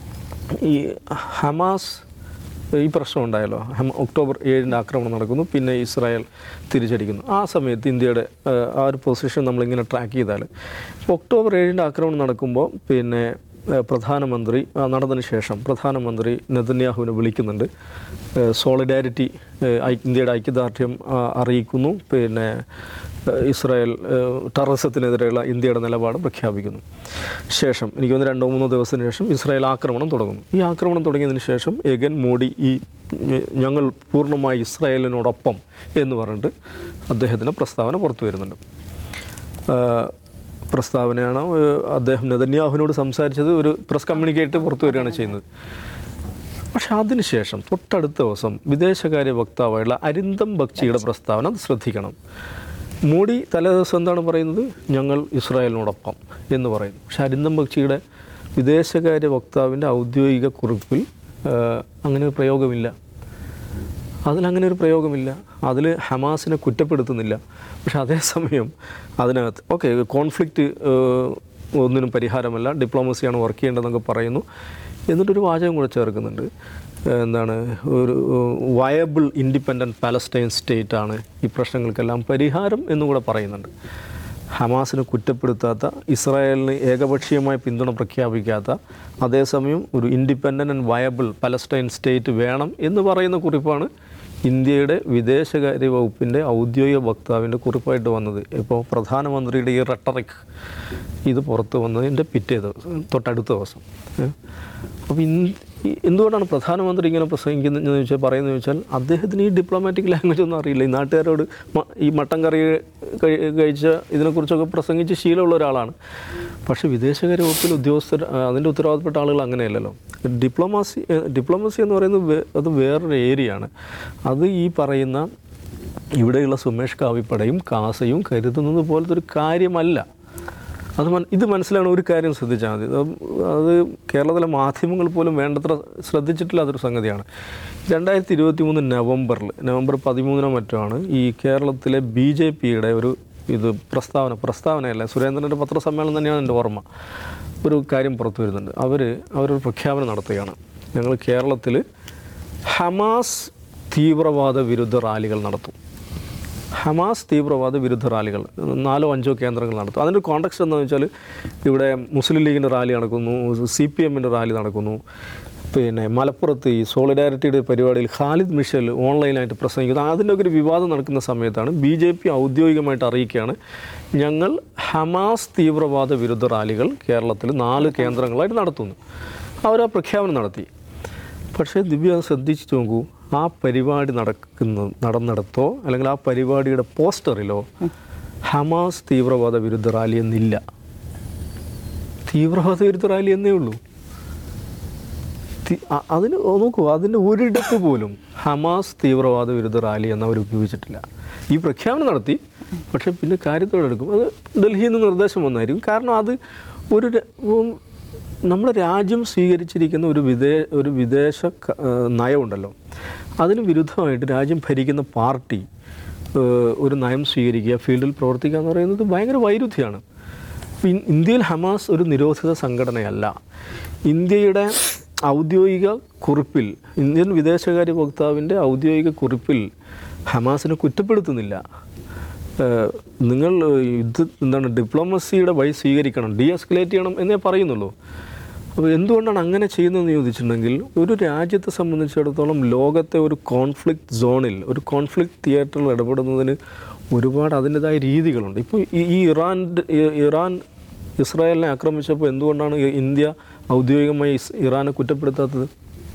ഈ ഹമാസ് ഈ പ്രശ്നം ഉണ്ടായല്ലോ ഹമ ഒക്ടോബർ ഏഴിൻ്റെ ആക്രമണം നടക്കുന്നു പിന്നെ ഇസ്രായേൽ തിരിച്ചടിക്കുന്നു ആ സമയത്ത് ഇന്ത്യയുടെ ആ, ആ ഒരു പൊസിഷൻ നമ്മളിങ്ങനെ ട്രാക്ക് ചെയ്താൽ ഇപ്പോൾ ഒക്ടോബർ ഏഴിൻ്റെ ആക്രമണം നടക്കുമ്പോൾ പിന്നെ ആ, പ്രധാനമന്ത്രി ആ, നടന്നതിന് ശേഷം പ്രധാനമന്ത്രി നെതന്യാഹുവിനെ വിളിക്കുന്നുണ്ട് സോളിഡാരിറ്റി ഇന്ത്യയുടെ ഐക്യദാർഢ്യം ആ, അറിയിക്കുന്നു പിന്നെ ആ, ഇസ്രായേൽ ടെററിസത്തിനെതിരെയുള്ള ഇന്ത്യയുടെ നിലപാട് പ്രഖ്യാപിക്കുന്നു ശേഷം എനിക്ക് തോന്നുന്നു രണ്ടോ മൂന്നോ ദിവസത്തിന് ശേഷം ഇസ്രായേൽ ആക്രമണം തുടങ്ങുന്നു ഈ ആക്രമണം തുടങ്ങിയതിന് ശേഷം എഗൻ മോഡി ഈ ഞ- ഞങ്ങൾ പൂർണ്ണമായി ഇസ്രായേലിനോടൊപ്പം എന്ന് പറഞ്ഞിട്ട് അദ്ദേഹത്തിൻ്റെ പ്രസ്താവന പുറത്തു വരുന്നുണ്ട് ആ, പ്രസ്താവനയാണ് ഏഹ്, അദ്ദേഹം നെതന്യാഹുവിനോട് സംസാരിച്ചത് ഒരു പ്രസ് കമ്മ്യൂണിക്കേറ്റ് പുറത്തു വരികയാണ് ചെയ്യുന്നത് പക്ഷെ അതിനുശേഷം തൊട്ടടുത്ത ദിവസം വിദേശകാര്യ വക്താവായുള്ള അരിന്തം ബക്ചിയുടെ പ്രസ്താവന അത് ശ്രദ്ധിക്കണം മോഡി തലേദിവസം എന്താണ് പറയുന്നത് ഞങ്ങൾ ഇസ്രായേലിനോടൊപ്പം എന്ന് പറയുന്നു പക്ഷെ അരിന്തം ബക്ചിയുടെ വിദേശകാര്യ വക്താവിൻ്റെ ഔദ്യോഗിക കുറിപ്പിൽ ആ, അങ്ങനെ ഒരു പ്രയോഗമില്ല അതിലങ്ങനെ ഒരു പ്രയോഗമില്ല അതിൽ ഹമാസിനെ കുറ്റപ്പെടുത്തുന്നില്ല പക്ഷെ അതേസമയം അതിനകത്ത് ഓക്കെ കോൺഫ്ലിക്റ്റ് ഒന്നിനും പരിഹാരമല്ല ഡിപ്ലോമസിയാണ് വർക്ക് ചെയ്യേണ്ടതെന്നൊക്കെ പറയുന്നു എന്നിട്ടൊരു വാചകം കൂടെ ചേർക്കുന്നുണ്ട് ഏഹ് എന്താണ് ഒരു വയബിൾ ഇൻഡിപെൻഡൻറ്റ് പാലസ്റ്റൈൻ സ്റ്റേറ്റ് ആണ് ഈ പ്രശ്നങ്ങൾക്കെല്ലാം പരിഹാരം എന്നുകൂടെ പറയുന്നുണ്ട് ഹമാസിനെ കുറ്റപ്പെടുത്താത്ത ഇസ്രായേലിന് ഏകപക്ഷീയമായ പിന്തുണ പ്രഖ്യാപിക്കാത്ത അതേസമയം ഒരു independent and viable Palestine state വേണം എന്ന് പറയുന്ന കുറിപ്പാണ് ഇന്ത്യയുടെ വിദേശകാര്യ വകുപ്പിൻ്റെ ഔദ്യോഗിക വക്താവിൻ്റെ കുറിപ്പായിട്ട് വന്നത് ഇപ്പോൾ പ്രധാനമന്ത്രിയുടെ ഈ റട്ടറിക് ഇത് പുറത്ത് വന്നതിൻ്റെ പിറ്റേ ദിവസം തൊട്ടടുത്ത ദിവസം അപ്പോൾ എന്തുകൊണ്ടാണ് പ്രധാനമന്ത്രി ഇങ്ങനെ പ്രസംഗിക്കുന്നതെന്ന് ചോദിച്ചാൽ പറയുന്നത് ചോദിച്ചാൽ അദ്ദേഹത്തിന് ഈ ഡിപ്ലോമാറ്റിക് ലാംഗ്വേജ് ഒന്നും അറിയില്ല ഈ നാട്ടുകാരോട് മ- ഈ മട്ടൻ കറി കഴി- കഴിച്ച ഇതിനെക്കുറിച്ചൊക്കെ പ്രസംഗിച്ച് ശീലമുള്ള ഒരാളാണ് പക്ഷേ വിദേശകാര്യ വകുപ്പിൽ ഉദ്യോഗസ്ഥർ ആ, അതിൻ്റെ ഉത്തരവാദപ്പെട്ട ആളുകൾ അങ്ങനെയല്ലല്ലോ ഡിപ്ലോമാസി ഡിപ്ലോമസി എന്ന് പറയുന്നത് വേ- അത് വേറൊരു ഏരിയയാണ് അത് ഈ പറയുന്ന ഇവിടെയുള്ള സുമേഷ് കാവിപ്പടയും കാസയും കരുതുന്നത് പോലത്തെ ഒരു കാര്യമല്ല അത് മൻ ഇത് മനസ്സിലാണ് ഒരു കാര്യം ശ്രദ്ധിച്ചാൽ മതി അത് അത് കേരളത്തിലെ മാധ്യമങ്ങൾ പോലും വേണ്ടത്ര ശ്രദ്ധിച്ചിട്ടില്ലാത്തൊരു സംഗതിയാണ് രണ്ടായിരത്തി ഇരുപത്തി മൂന്ന് നവംബറിൽ നവംബർ പതിമൂന്നിനോ മറ്റോ ആണ് ഈ കേരളത്തിലെ ബി ജെ പിയുടെ ഒരു ഇത് പ്രസ്താവന പ്രസ്താവനയല്ല സുരേന്ദ്രൻ്റെ പത്രസമ്മേളനം തന്നെയാണ് എൻ്റെ ഓർമ്മ ഒരു കാര്യം പുറത്തു വരുന്നുണ്ട് അവർ അവരൊരു പ്രഖ്യാപനം നടത്തുകയാണ് ഞങ്ങൾ കേരളത്തിൽ ഹമാസ് തീവ്രവാദ വിരുദ്ധ റാലികൾ നടത്തും ഹമാസ് തീവ്രവാദ വിരുദ്ധ റാലികൾ നാലോ അഞ്ചോ കേന്ദ്രങ്ങൾ നടത്തും അതിൻ്റെ കോണ്ടക്സ്റ്റ് എന്താണെന്ന് വെച്ചാൽ ഇവിടെ മുസ്ലിം ലീഗിൻ്റെ റാലി നടക്കുന്നു സി പി എമ്മിൻ്റെ റാലി നടക്കുന്നു പിന്നെ മലപ്പുറത്ത് ഈ സോളിഡാരിറ്റിയുടെ പരിപാടിയിൽ ഖാലിദ് മിഷൽ ഓൺലൈനായിട്ട് പ്രസംഗിക്കുന്നു അതിൻ്റെ ഒക്കെ ഒരു വിവാദം നടക്കുന്ന സമയത്താണ് ബി ജെ പി ഔദ്യോഗികമായിട്ട് അറിയിക്കുകയാണ് ഞങ്ങൾ ഹമാസ് തീവ്രവാദ വിരുദ്ധ റാലികൾ കേരളത്തിൽ നാല് കേന്ദ്രങ്ങളായിട്ട് നടത്തുന്നു അവർ ആ പ്രഖ്യാപനം നടത്തി പക്ഷേ ദിവ്യ അത് ശ്രദ്ധിച്ച് നോക്കൂ ആ പരിപാടി നടക്കുന്ന നടന്നിടത്തോ അല്ലെങ്കിൽ ആ പരിപാടിയുടെ പോസ്റ്ററിലോ ഹമാസ് തീവ്രവാദ വിരുദ്ധ റാലി എന്നില്ല തീവ്രവാദ വിരുദ്ധ റാലി എന്നേ ഉള്ളൂ തി- അ- അതിന് നോക്കൂ അതിൻ്റെ ഒരിടത്ത് പോലും ഹമാസ് തീവ്രവാദ വിരുദ്ധ റാലി എന്ന് അവർ ഉപയോഗിച്ചിട്ടില്ല ഈ പ്രഖ്യാപനം നടത്തി പക്ഷേ പിന്നെ കാര്യത്തോടെ എടുക്കും അത് ഡൽഹിയിൽ നിന്ന് നിർദ്ദേശം വന്നായിരിക്കും കാരണം അത് ഒരു ര- ഉം, നമ്മുടെ രാജ്യം സ്വീകരിച്ചിരിക്കുന്ന ഒരു വിദേ ഒരു വിദേശ ക- ഏഹ് നയമുണ്ടല്ലോ അതിന് വിരുദ്ധമായിട്ട് രാജ്യം ഭരിക്കുന്ന പാർട്ടി ഏഹ് ഒരു നയം സ്വീകരിക്കുക ഫീൽഡിൽ പ്രവർത്തിക്കുക എന്ന് പറയുന്നത് ഭയങ്കര വൈരുദ്ധ്യമാണ് ഇൻ- ഇന്ത്യയിൽ ഹമാസ് ഒരു നിരോധിത സംഘടനയല്ല ഇന്ത്യയുടെ ഔദ്യോഗിക കുറിപ്പിൽ ഇന്ത്യൻ വിദേശകാര്യ വക്താവിൻ്റെ ഔദ്യോഗിക കുറിപ്പിൽ ഹമാസിനെ കുറ്റപ്പെടുത്തുന്നില്ല ഏഹ് നിങ്ങൾ യുദ്ധ എന്താണ് ഡിപ്ലോമസിയുടെ വഴി സ്വീകരിക്കണം ഡി എസ്കലേറ്റ് ചെയ്യണം എന്നേ പറയുന്നുള്ളൂ അപ്പോൾ എന്തുകൊണ്ടാണ് അങ്ങനെ ചെയ്യുന്നതെന്ന് ചോദിച്ചിട്ടുണ്ടെങ്കിൽ ഒരു രാജ്യത്തെ സംബന്ധിച്ചിടത്തോളം ലോകത്തെ ഒരു കോൺഫ്ലിക്റ്റ് സോണിൽ ഒരു കോൺഫ്ലിക്റ്റ് തിയേറ്ററിൽ ഇടപെടുന്നതിന് ഒരുപാട് അതിൻ്റെതായ രീതികളുണ്ട് ഇപ്പോൾ ഈ ഈ ഇറാൻ ഇറാൻ ഇസ്രായേലിനെ ആക്രമിച്ചപ്പോൾ എന്തുകൊണ്ടാണ് ഇന്ത്യ ഔദ്യോഗികമായി ഇസ് ഇറാനെ കുറ്റപ്പെടുത്താത്തത്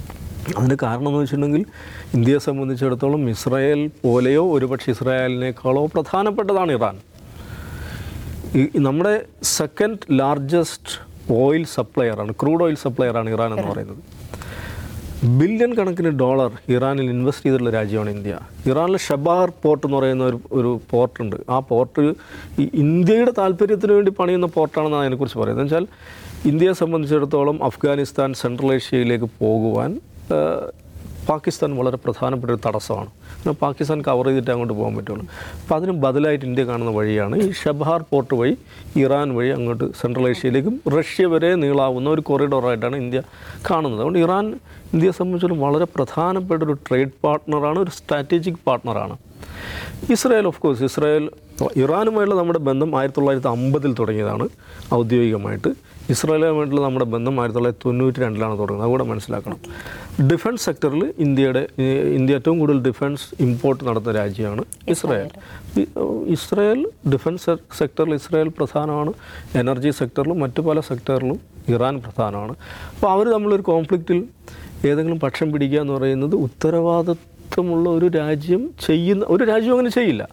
അതിന് കാരണം എന്ന് വെച്ചിട്ടുണ്ടെങ്കിൽ ഇന്ത്യയെ സംബന്ധിച്ചിടത്തോളം ഇസ്രായേൽ പോലെയോ ഒരുപക്ഷെ ഇസ്രായേലിനേക്കാളോ പ്രധാനപ്പെട്ടതാണ് ഇറാൻ ഈ നമ്മുടെ സെക്കൻഡ് ലാർജസ്റ്റ് ഓയിൽ സപ്ലയറാണ് ക്രൂഡ് ഓയിൽ സപ്ലയറാണ് ഇറാൻ എന്ന് പറയുന്നത് ബില്യൺ കണക്കിന് ഡോളർ ഇറാനിൽ ഇൻവെസ്റ്റ് ചെയ്തിട്ടുള്ള രാജ്യമാണ് ഇന്ത്യ ഇറാനിലെ ഷബാർ പോർട്ട് എന്ന് പറയുന്ന ഒരു ഒരു പോർട്ടുണ്ട് ആ പോർട്ട് ഈ ഇന്ത്യയുടെ താല്പര്യത്തിന് വേണ്ടി പണിയുന്ന പോർട്ടാണെന്നാണ് അതിനെക്കുറിച്ച് പറയുന്നത് എന്ന് വെച്ചാൽ ഇന്ത്യയെ സംബന്ധിച്ചിടത്തോളം അഫ്ഗാനിസ്ഥാൻ സെൻട്രൽ ഏഷ്യയിലേക്ക് പോകുവാൻ ആ, പാകിസ്ഥാൻ വളരെ പ്രധാനപ്പെട്ട ഒരു തടസ്സമാണ് എന്നാൽ പാകിസ്ഥാൻ കവർ ചെയ്തിട്ട് അങ്ങോട്ട് പോകാൻ പറ്റുള്ളൂ അപ്പോൾ അതിന് ബദലായിട്ട് ഇന്ത്യ കാണുന്ന വഴിയാണ് ഈ ഷബഹാർ പോർട്ട് വഴി ഇറാൻ വഴി അങ്ങോട്ട് സെൻട്രൽ ഏഷ്യയിലേക്കും റഷ്യ വരെ നീളാവുന്ന ഒരു കൊറിഡോറായിട്ടാണ് ഇന്ത്യ കാണുന്നത് അതുകൊണ്ട് ഇറാൻ ഇന്ത്യയെ സംബന്ധിച്ചിടത്തോളം വളരെ പ്രധാനപ്പെട്ട ഒരു ട്രേഡ് പാർട്ട്ണറാണ് ഒരു സ്ട്രാറ്റജിക് പാർട്ട്ണറാണ് ഇസ്രായേൽ ഓഫ് കോഴ്സ് ഇസ്രായേൽ ഇറാനുമായുള്ള നമ്മുടെ ബന്ധം ആയിരത്തി തൊള്ളായിരത്തി അമ്പതിൽ തുടങ്ങിയതാണ് ഔദ്യോഗികമായിട്ട് ഇസ്രായേലുമായിട്ടുള്ള നമ്മുടെ ബന്ധം ആയിരത്തി തൊള്ളായിരത്തി തൊണ്ണൂറ്റി രണ്ടിലാണ് തുടങ്ങുന്നത് അതുകൂടെ മനസ്സിലാക്കണം ഡിഫൻസ് സെക്ടറിൽ ഇന്ത്യയുടെ ഈ ഇന്ത്യ ഏറ്റവും കൂടുതൽ ഡിഫൻസ് ഇമ്പോർട്ട് നടത്തുന്ന രാജ്യമാണ് ഇസ്രായേൽ ഈ, ഇസ്രായേൽ ഡിഫൻസ് സെക്ടറിൽ ഇസ്രായേൽ പ്രധാനമാണ് എനർജി സെക്ടറിലും മറ്റു പല സെക്ടറിലും ഇറാൻ പ്രധാനമാണ് അപ്പോൾ അവർ തമ്മിലൊരു കോൺഫ്ലിക്റ്റിൽ ഏതെങ്കിലും പക്ഷം പിടിക്കുക എന്ന് പറയുന്നത് ഉത്തരവാദിത്വമുള്ള ഒരു രാജ്യം ചെയ്യുന്ന ഒരു രാജ്യം അങ്ങനെ ചെയ്യില്ല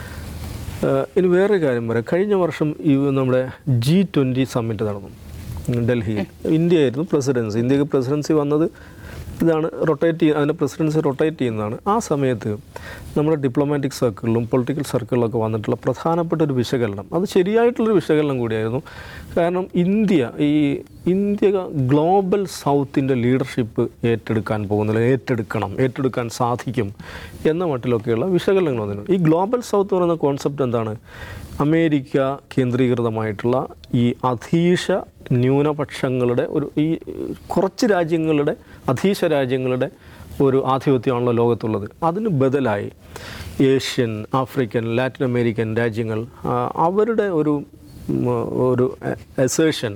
ഏഹ് ഇനി വേറൊരു കാര്യം പറയാം കഴിഞ്ഞ വർഷം ഈ നമ്മുടെ ജി ട്വൻ്റി സമ്മിറ്റ് നടന്നു ഡൽഹിയിൽ ഇന്ത്യ ആയിരുന്നു പ്രസിഡൻസി ഇന്ത്യക്ക് പ്രസിഡൻസി വന്നത് ഇതാണ് റൊട്ടേറ്റ് ചെയ്യുക അതിൻ്റെ പ്രസിഡൻസി റൊട്ടേറ്റ് ചെയ്യുന്നതാണ് ആ സമയത്ത് നമ്മുടെ ഡിപ്ലോമാറ്റിക് സർക്കിളിലും പൊളിറ്റിക്കൽ സർക്കിളിലൊക്കെ വന്നിട്ടുള്ള പ്രധാനപ്പെട്ട ഒരു വിശകലനം അത് ശരിയായിട്ടുള്ളൊരു വിശകലനം കൂടിയായിരുന്നു കാരണം ഇന്ത്യ ഈ ഇന്ത്യ ഗ്ലോബൽ സൗത്തിൻ്റെ ലീഡർഷിപ്പ് ഏറ്റെടുക്കാൻ പോകുന്നില്ല ഏറ്റെടുക്കണം ഏറ്റെടുക്കാൻ സാധിക്കും എന്ന മട്ടിലൊക്കെയുള്ള വിശകലനങ്ങൾ വന്നിട്ടുണ്ട് ഈ ഗ്ലോബൽ സൗത്ത് എന്ന് പറയുന്ന കോൺസെപ്റ്റ് എന്താണ് അമേരിക്ക കേന്ദ്രീകൃതമായിട്ടുള്ള ഈ അധീശ ന്യൂനപക്ഷങ്ങളുടെ ഒരു ഈ കുറച്ച് രാജ്യങ്ങളുടെ അധീശ രാജ്യങ്ങളുടെ ഒരു ആധിപത്യമാണല്ലോ ലോകത്തുള്ളത് അതിന് ബദലായി ഏഷ്യൻ ആഫ്രിക്കൻ ലാറ്റിൻ അമേരിക്കൻ രാജ്യങ്ങൾ ആ, അവരുടെ ഒരു ഉം, ഒരു എസേഷൻ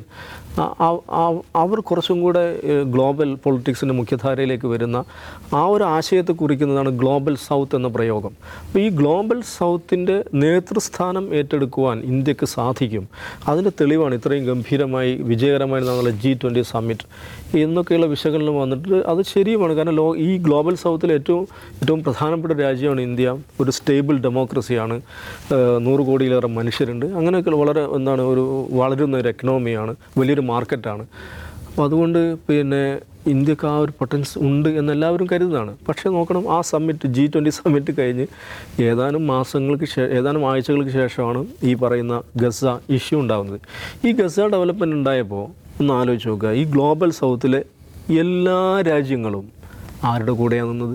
അവർ കുറച്ചും കൂടെ ഏഹ്, ഗ്ലോബൽ പൊളിറ്റിക്സിൻ്റെ മുഖ്യധാരയിലേക്ക് വരുന്ന ആ ഒരു ആശയത്തെ കുറിക്കുന്നതാണ് ഗ്ലോബൽ സൗത്ത് എന്ന പ്രയോഗം അപ്പോൾ ഈ ഗ്ലോബൽ സൗത്തിൻ്റെ നേതൃസ്ഥാനം ഏറ്റെടുക്കുവാൻ ഇന്ത്യക്ക് സാധിക്കും അതിൻ്റെ തെളിവാണ് ഇത്രയും ഗംഭീരമായി വിജയകരമായി നടന്ന ജി ട്വൻ്റി സമ്മിറ്റ് എന്നൊക്കെയുള്ള വിശകലനം വന്നിട്ട് അത് ശരിയുമാണ് കാരണം ലോ ഈ ഗ്ലോബൽ സൗത്തിലെ ഏറ്റവും ഏറ്റവും പ്രധാനപ്പെട്ട രാജ്യമാണ് ഇന്ത്യ ഒരു സ്റ്റേബിൾ ഡെമോക്രസിയാണ് ഏഹ് നൂറ് കോടിയിലേറെ മനുഷ്യരുണ്ട് അങ്ങനെയൊക്കെ വളരെ എന്താണ് ഒരു വളരുന്ന ഒരു എക്കണോമിയാണ് വലിയൊരു മാർക്കറ്റാണ് അപ്പോൾ അതുകൊണ്ട് പിന്നെ ഇന്ത്യക്ക് ആ ഒരു പൊട്ടൻസ് ഉണ്ട് എന്നെല്ലാവരും കരുതുന്നതാണ് പക്ഷേ നോക്കണം ആ സമ്മിറ്റ് ജി ട്വൻ്റി സമ്മിറ്റ് കഴിഞ്ഞ് ഏതാനും മാസങ്ങൾക്ക് ശേ ഏതാനും ആഴ്ചകൾക്ക് ശേഷമാണ് ഈ പറയുന്ന ഗസ ഇഷ്യൂ ഉണ്ടാകുന്നത് ഈ ഗസ ഡെവലപ്മെൻറ്റ് ഉണ്ടായപ്പോൾ ഒന്ന് ആലോചിച്ച് നോക്കുക ഈ ഗ്ലോബൽ സൗത്തിലെ എല്ലാ രാജ്യങ്ങളും ആരുടെ കൂടെയാണ് നിന്നത്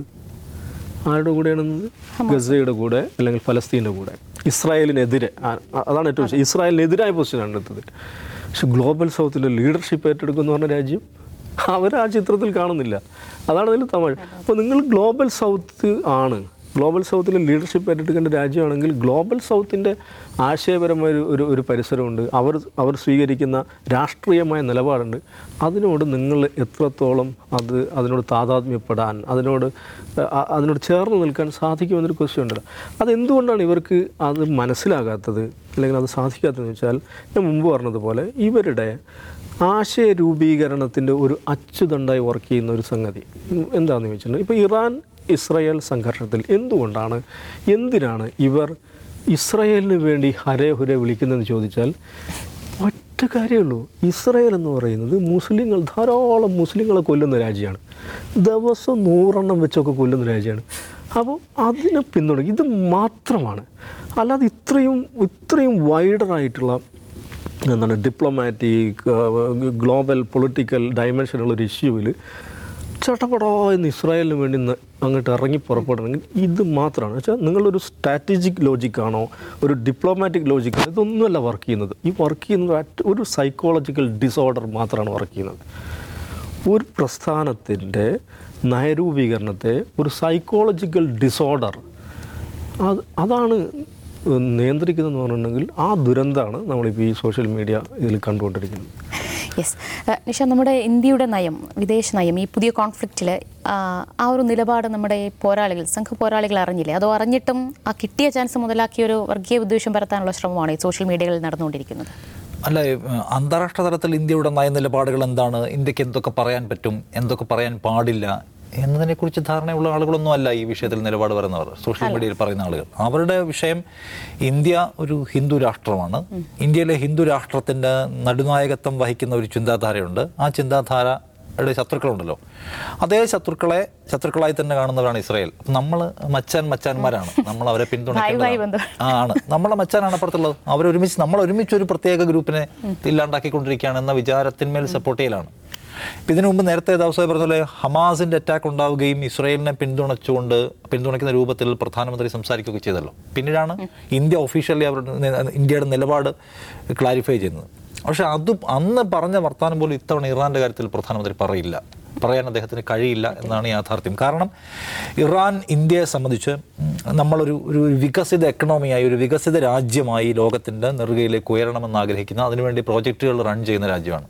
ആരുടെ കൂടെയാണ് നിന്നത് ഗസയുടെ കൂടെ അല്ലെങ്കിൽ ഫലസ്തീൻ്റെ കൂടെ ഇസ്രായേലിനെതിരെ ആ- അതാണ് ഏറ്റവും വിഷയം. ഇസ്രായേലിനെതിരായ പൊസിഷനാണ് എടുത്തത് പക്ഷെ ഗ്ലോബൽ സൗത്തിലെ ലീഡർഷിപ്പ് ഏറ്റെടുക്കുന്ന പറഞ്ഞ രാജ്യം അവർ ആ ചിത്രത്തിൽ കാണുന്നില്ല അതാണ് അതിൽ തമിഴ് അപ്പോൾ നിങ്ങൾ ഗ്ലോബൽ സൗത്ത് ആണ് ഗ്ലോബൽ സൗത്തിലെ ലീഡർഷിപ്പ് ഏറ്റെടുക്കേണ്ട രാജ്യമാണെങ്കിൽ ഗ്ലോബൽ സൗത്തിൻ്റെ ആശയപരമായ ഒരു ഒരു ഒരു പരിസരമുണ്ട് അവർ അവർ സ്വീകരിക്കുന്ന രാഷ്ട്രീയമായ നിലപാടുണ്ട് അതിനോട് നിങ്ങൾ എത്രത്തോളം അത് അതിനോട് താതാത്മ്യപ്പെടാൻ അതിനോട് അ- അതിനോട് ചേർന്ന് നിൽക്കാൻ സാധിക്കുമെന്നൊരു ക്വസ്റ്റ്യൻ ഉണ്ടല്ലോ അതെന്തുകൊണ്ടാണ് ഇവർക്ക് അത് മനസ്സിലാകാത്തത് അല്ലെങ്കിൽ അത് സാധിക്കാത്തതെന്ന് വെച്ചാൽ ഞാൻ മുമ്പ് പറഞ്ഞതുപോലെ ഇവരുടെ ആശയ രൂപീകരണത്തിൻ്റെ ഒരു അച്ചുതണ്ടായി വർക്ക് ചെയ്യുന്ന ഒരു സംഗതി ഉം, എന്താണെന്ന് ചോദിച്ചിട്ടുണ്ടെങ്കിൽ ഇപ്പോൾ ഇറാൻ ഇസ്രായേൽ സംഘർഷത്തിൽ എന്തുകൊണ്ടാണ് എന്തിനാണ് ഇവർ ഇസ്രായേലിന് വേണ്ടി ഹരേ ഹുരെ വിളിക്കുന്നതെന്ന് ചോദിച്ചാൽ ഒറ്റ കാര്യമുള്ളൂ ഇസ്രായേൽ എന്ന് പറയുന്നത് മുസ്ലിങ്ങൾ ധാരാളം മുസ്ലിങ്ങളെ കൊല്ലുന്ന രാജ്യമാണ് ദിവസം നൂറെണ്ണം വെച്ചൊക്കെ കൊല്ലുന്ന രാജ്യമാണ് അപ്പോൾ അതിനെ പിന്തുണ ഇത് മാത്രമാണ് അല്ലാതെ ഇത്രയും ഇത്രയും വൈഡറായിട്ടുള്ള എന്താണ് ഡിപ്ലോമാറ്റിക് ഗ്ലോബൽ പൊളിറ്റിക്കൽ ഡയമെൻഷനുള്ള ഒരു ഇഷ്യൂവിൽ ചട്ടപ്പടോ എന്ന് ഇസ്രായേലിന് വേണ്ടി ന- അങ്ങോട്ട് ഇറങ്ങി പുറപ്പെടണമെങ്കിൽ ഇത് മാത്രമാണ് വെച്ചാൽ നിങ്ങളൊരു സ്ട്രാറ്റജിക് ലോജിക്കാണോ ഒരു ഡിപ്ലോമാറ്റിക് ലോജിക്കാണോ ഇതൊന്നുമല്ല വർക്ക് ചെയ്യുന്നത് ഈ വർക്ക് ചെയ്യുന്നത് at- ഒരു സൈക്കോളജിക്കൽ ഡിസോർഡർ മാത്രമാണ് വർക്ക് ചെയ്യുന്നത് ഒരു പ്രസ്ഥാനത്തിൻ്റെ നയരൂപീകരണത്തെ ഒരു സൈക്കോളജിക്കൽ ഡിസോർഡർ അത് അതാണ് നിയന്ത്രിക്കുന്നതെന്ന് പറഞ്ഞിട്ടുണ്ടെങ്കിൽ ആ ദുരന്തമാണ് നമ്മളിപ്പോൾ ഈ സോഷ്യൽ മീഡിയ ഇതിൽ കണ്ടുകൊണ്ടിരിക്കുന്നത് യെസ് നിഷ നമ്മുടെ ഇന്ത്യയുടെ നയം വിദേശ നയം ഈ പുതിയ കോൺഫ്ലിക്റ്റിൽ ആ ഒരു നിലപാട് നമ്മുടെ ഈ പോരാളികൾ സംഘ പോരാളികൾ അറിഞ്ഞില്ലേ അതോ അറിഞ്ഞിട്ടും ആ കിട്ടിയ ചാൻസ് മുതലാക്കി ഒരു വർഗീയ വിദ്വേഷം പരത്താനുള്ള ശ്രമമാണ് ഈ സോഷ്യൽ മീഡിയകളിൽ നടന്നുകൊണ്ടിരിക്കുന്നത് അല്ല ഏഹ്, അന്താരാഷ്ട്ര തലത്തിൽ ഇന്ത്യയുടെ നയനിലപാടുകൾ എന്താണ് ഇന്ത്യക്ക് എന്തൊക്കെ പറയാൻ പറ്റും എന്തൊക്കെ പറയാൻ പാടില്ല എന്നതിനെക്കുറിച്ച് ധാരണയുള്ള ആളുകളൊന്നും അല്ല ഈ വിഷയത്തിൽ നിലപാട് പറയുന്നവർ സോഷ്യൽ മീഡിയയിൽ പറയുന്ന ആളുകൾ അവരുടെ വിഷയം ഇന്ത്യ ഒരു ഹിന്ദു രാഷ്ട്രമാണ് ഇന്ത്യയിലെ ഹിന്ദു രാഷ്ട്രത്തിൻ്റെ നടുനായകത്വം വഹിക്കുന്ന ഒരു ചിന്താധാരയുണ്ട് ആ ചിന്താധാരയുടെ ശത്രുക്കളുണ്ടല്ലോ അതേ ശത്രുക്കളെ ശത്രുക്കളായി തന്നെ കാണുന്നവരാണ് ഇസ്രായേൽ നമ്മൾ മച്ചാൻ മച്ചാന്മാരാണ് നമ്മൾ അവരെ ഭായി പിന്തുണയ്ക്കേണ്ടതാണ് ബന്ധം. ആ, ആണ് നമ്മളെ മച്ചാനാണ് അപ്പുറത്തുള്ളത് അവരൊരുമിച്ച് നമ്മൾ ഒരുമിച്ച് ഒരു പ്രത്യേക ഗ്രൂപ്പിനെ ഇല്ലാണ്ടാക്കിക്കൊണ്ടിരിക്കുകയാണ് എന്ന വിചാരത്തിന്മേൽ സപ്പോർട്ട് ചെയ്യലാണ് ഇപ്പം ഇതിനു മുമ്പ് നേരത്തെ ദിവസം പറഞ്ഞ പോലെ ഹമാസിന്റെ അറ്റാക്ക് ഉണ്ടാവുകയും ഇസ്രായേലിനെ പിന്തുണച്ചുകൊണ്ട് പിന്തുണയ്ക്കുന്ന രൂപത്തിൽ പ്രധാനമന്ത്രി സംസാരിക്കുകയൊക്കെ ചെയ്തല്ലോ പിന്നീടാണ് ഇന്ത്യ ഒഫീഷ്യലി അവരുടെ നി- ഇന്ത്യയുടെ നിലപാട് ക്ലാരിഫൈ ചെയ്യുന്നത് പക്ഷെ അത് അന്ന് പറഞ്ഞ വർത്തമാനം പോലും ഇത്തവണ ഇറാന്റെ കാര്യത്തിൽ പ്രധാനമന്ത്രി പറയില്ല പറയാൻ അദ്ദേഹത്തിന് കഴിയില്ല എന്നാണ് യാഥാർത്ഥ്യം കാരണം ഇറാൻ ഇന്ത്യയെ സംബന്ധിച്ച് ഉം, നമ്മളൊരു ഒരു വികസിത എക്കണോമിയായി ഒരു വികസിത രാജ്യമായി ലോകത്തിൻ്റെ നെറുകയിലേക്ക് ഉയരണമെന്ന് ആഗ്രഹിക്കുന്ന അതിനുവേണ്ടി പ്രോജക്റ്റുകൾ റൺ ചെയ്യുന്ന രാജ്യമാണ്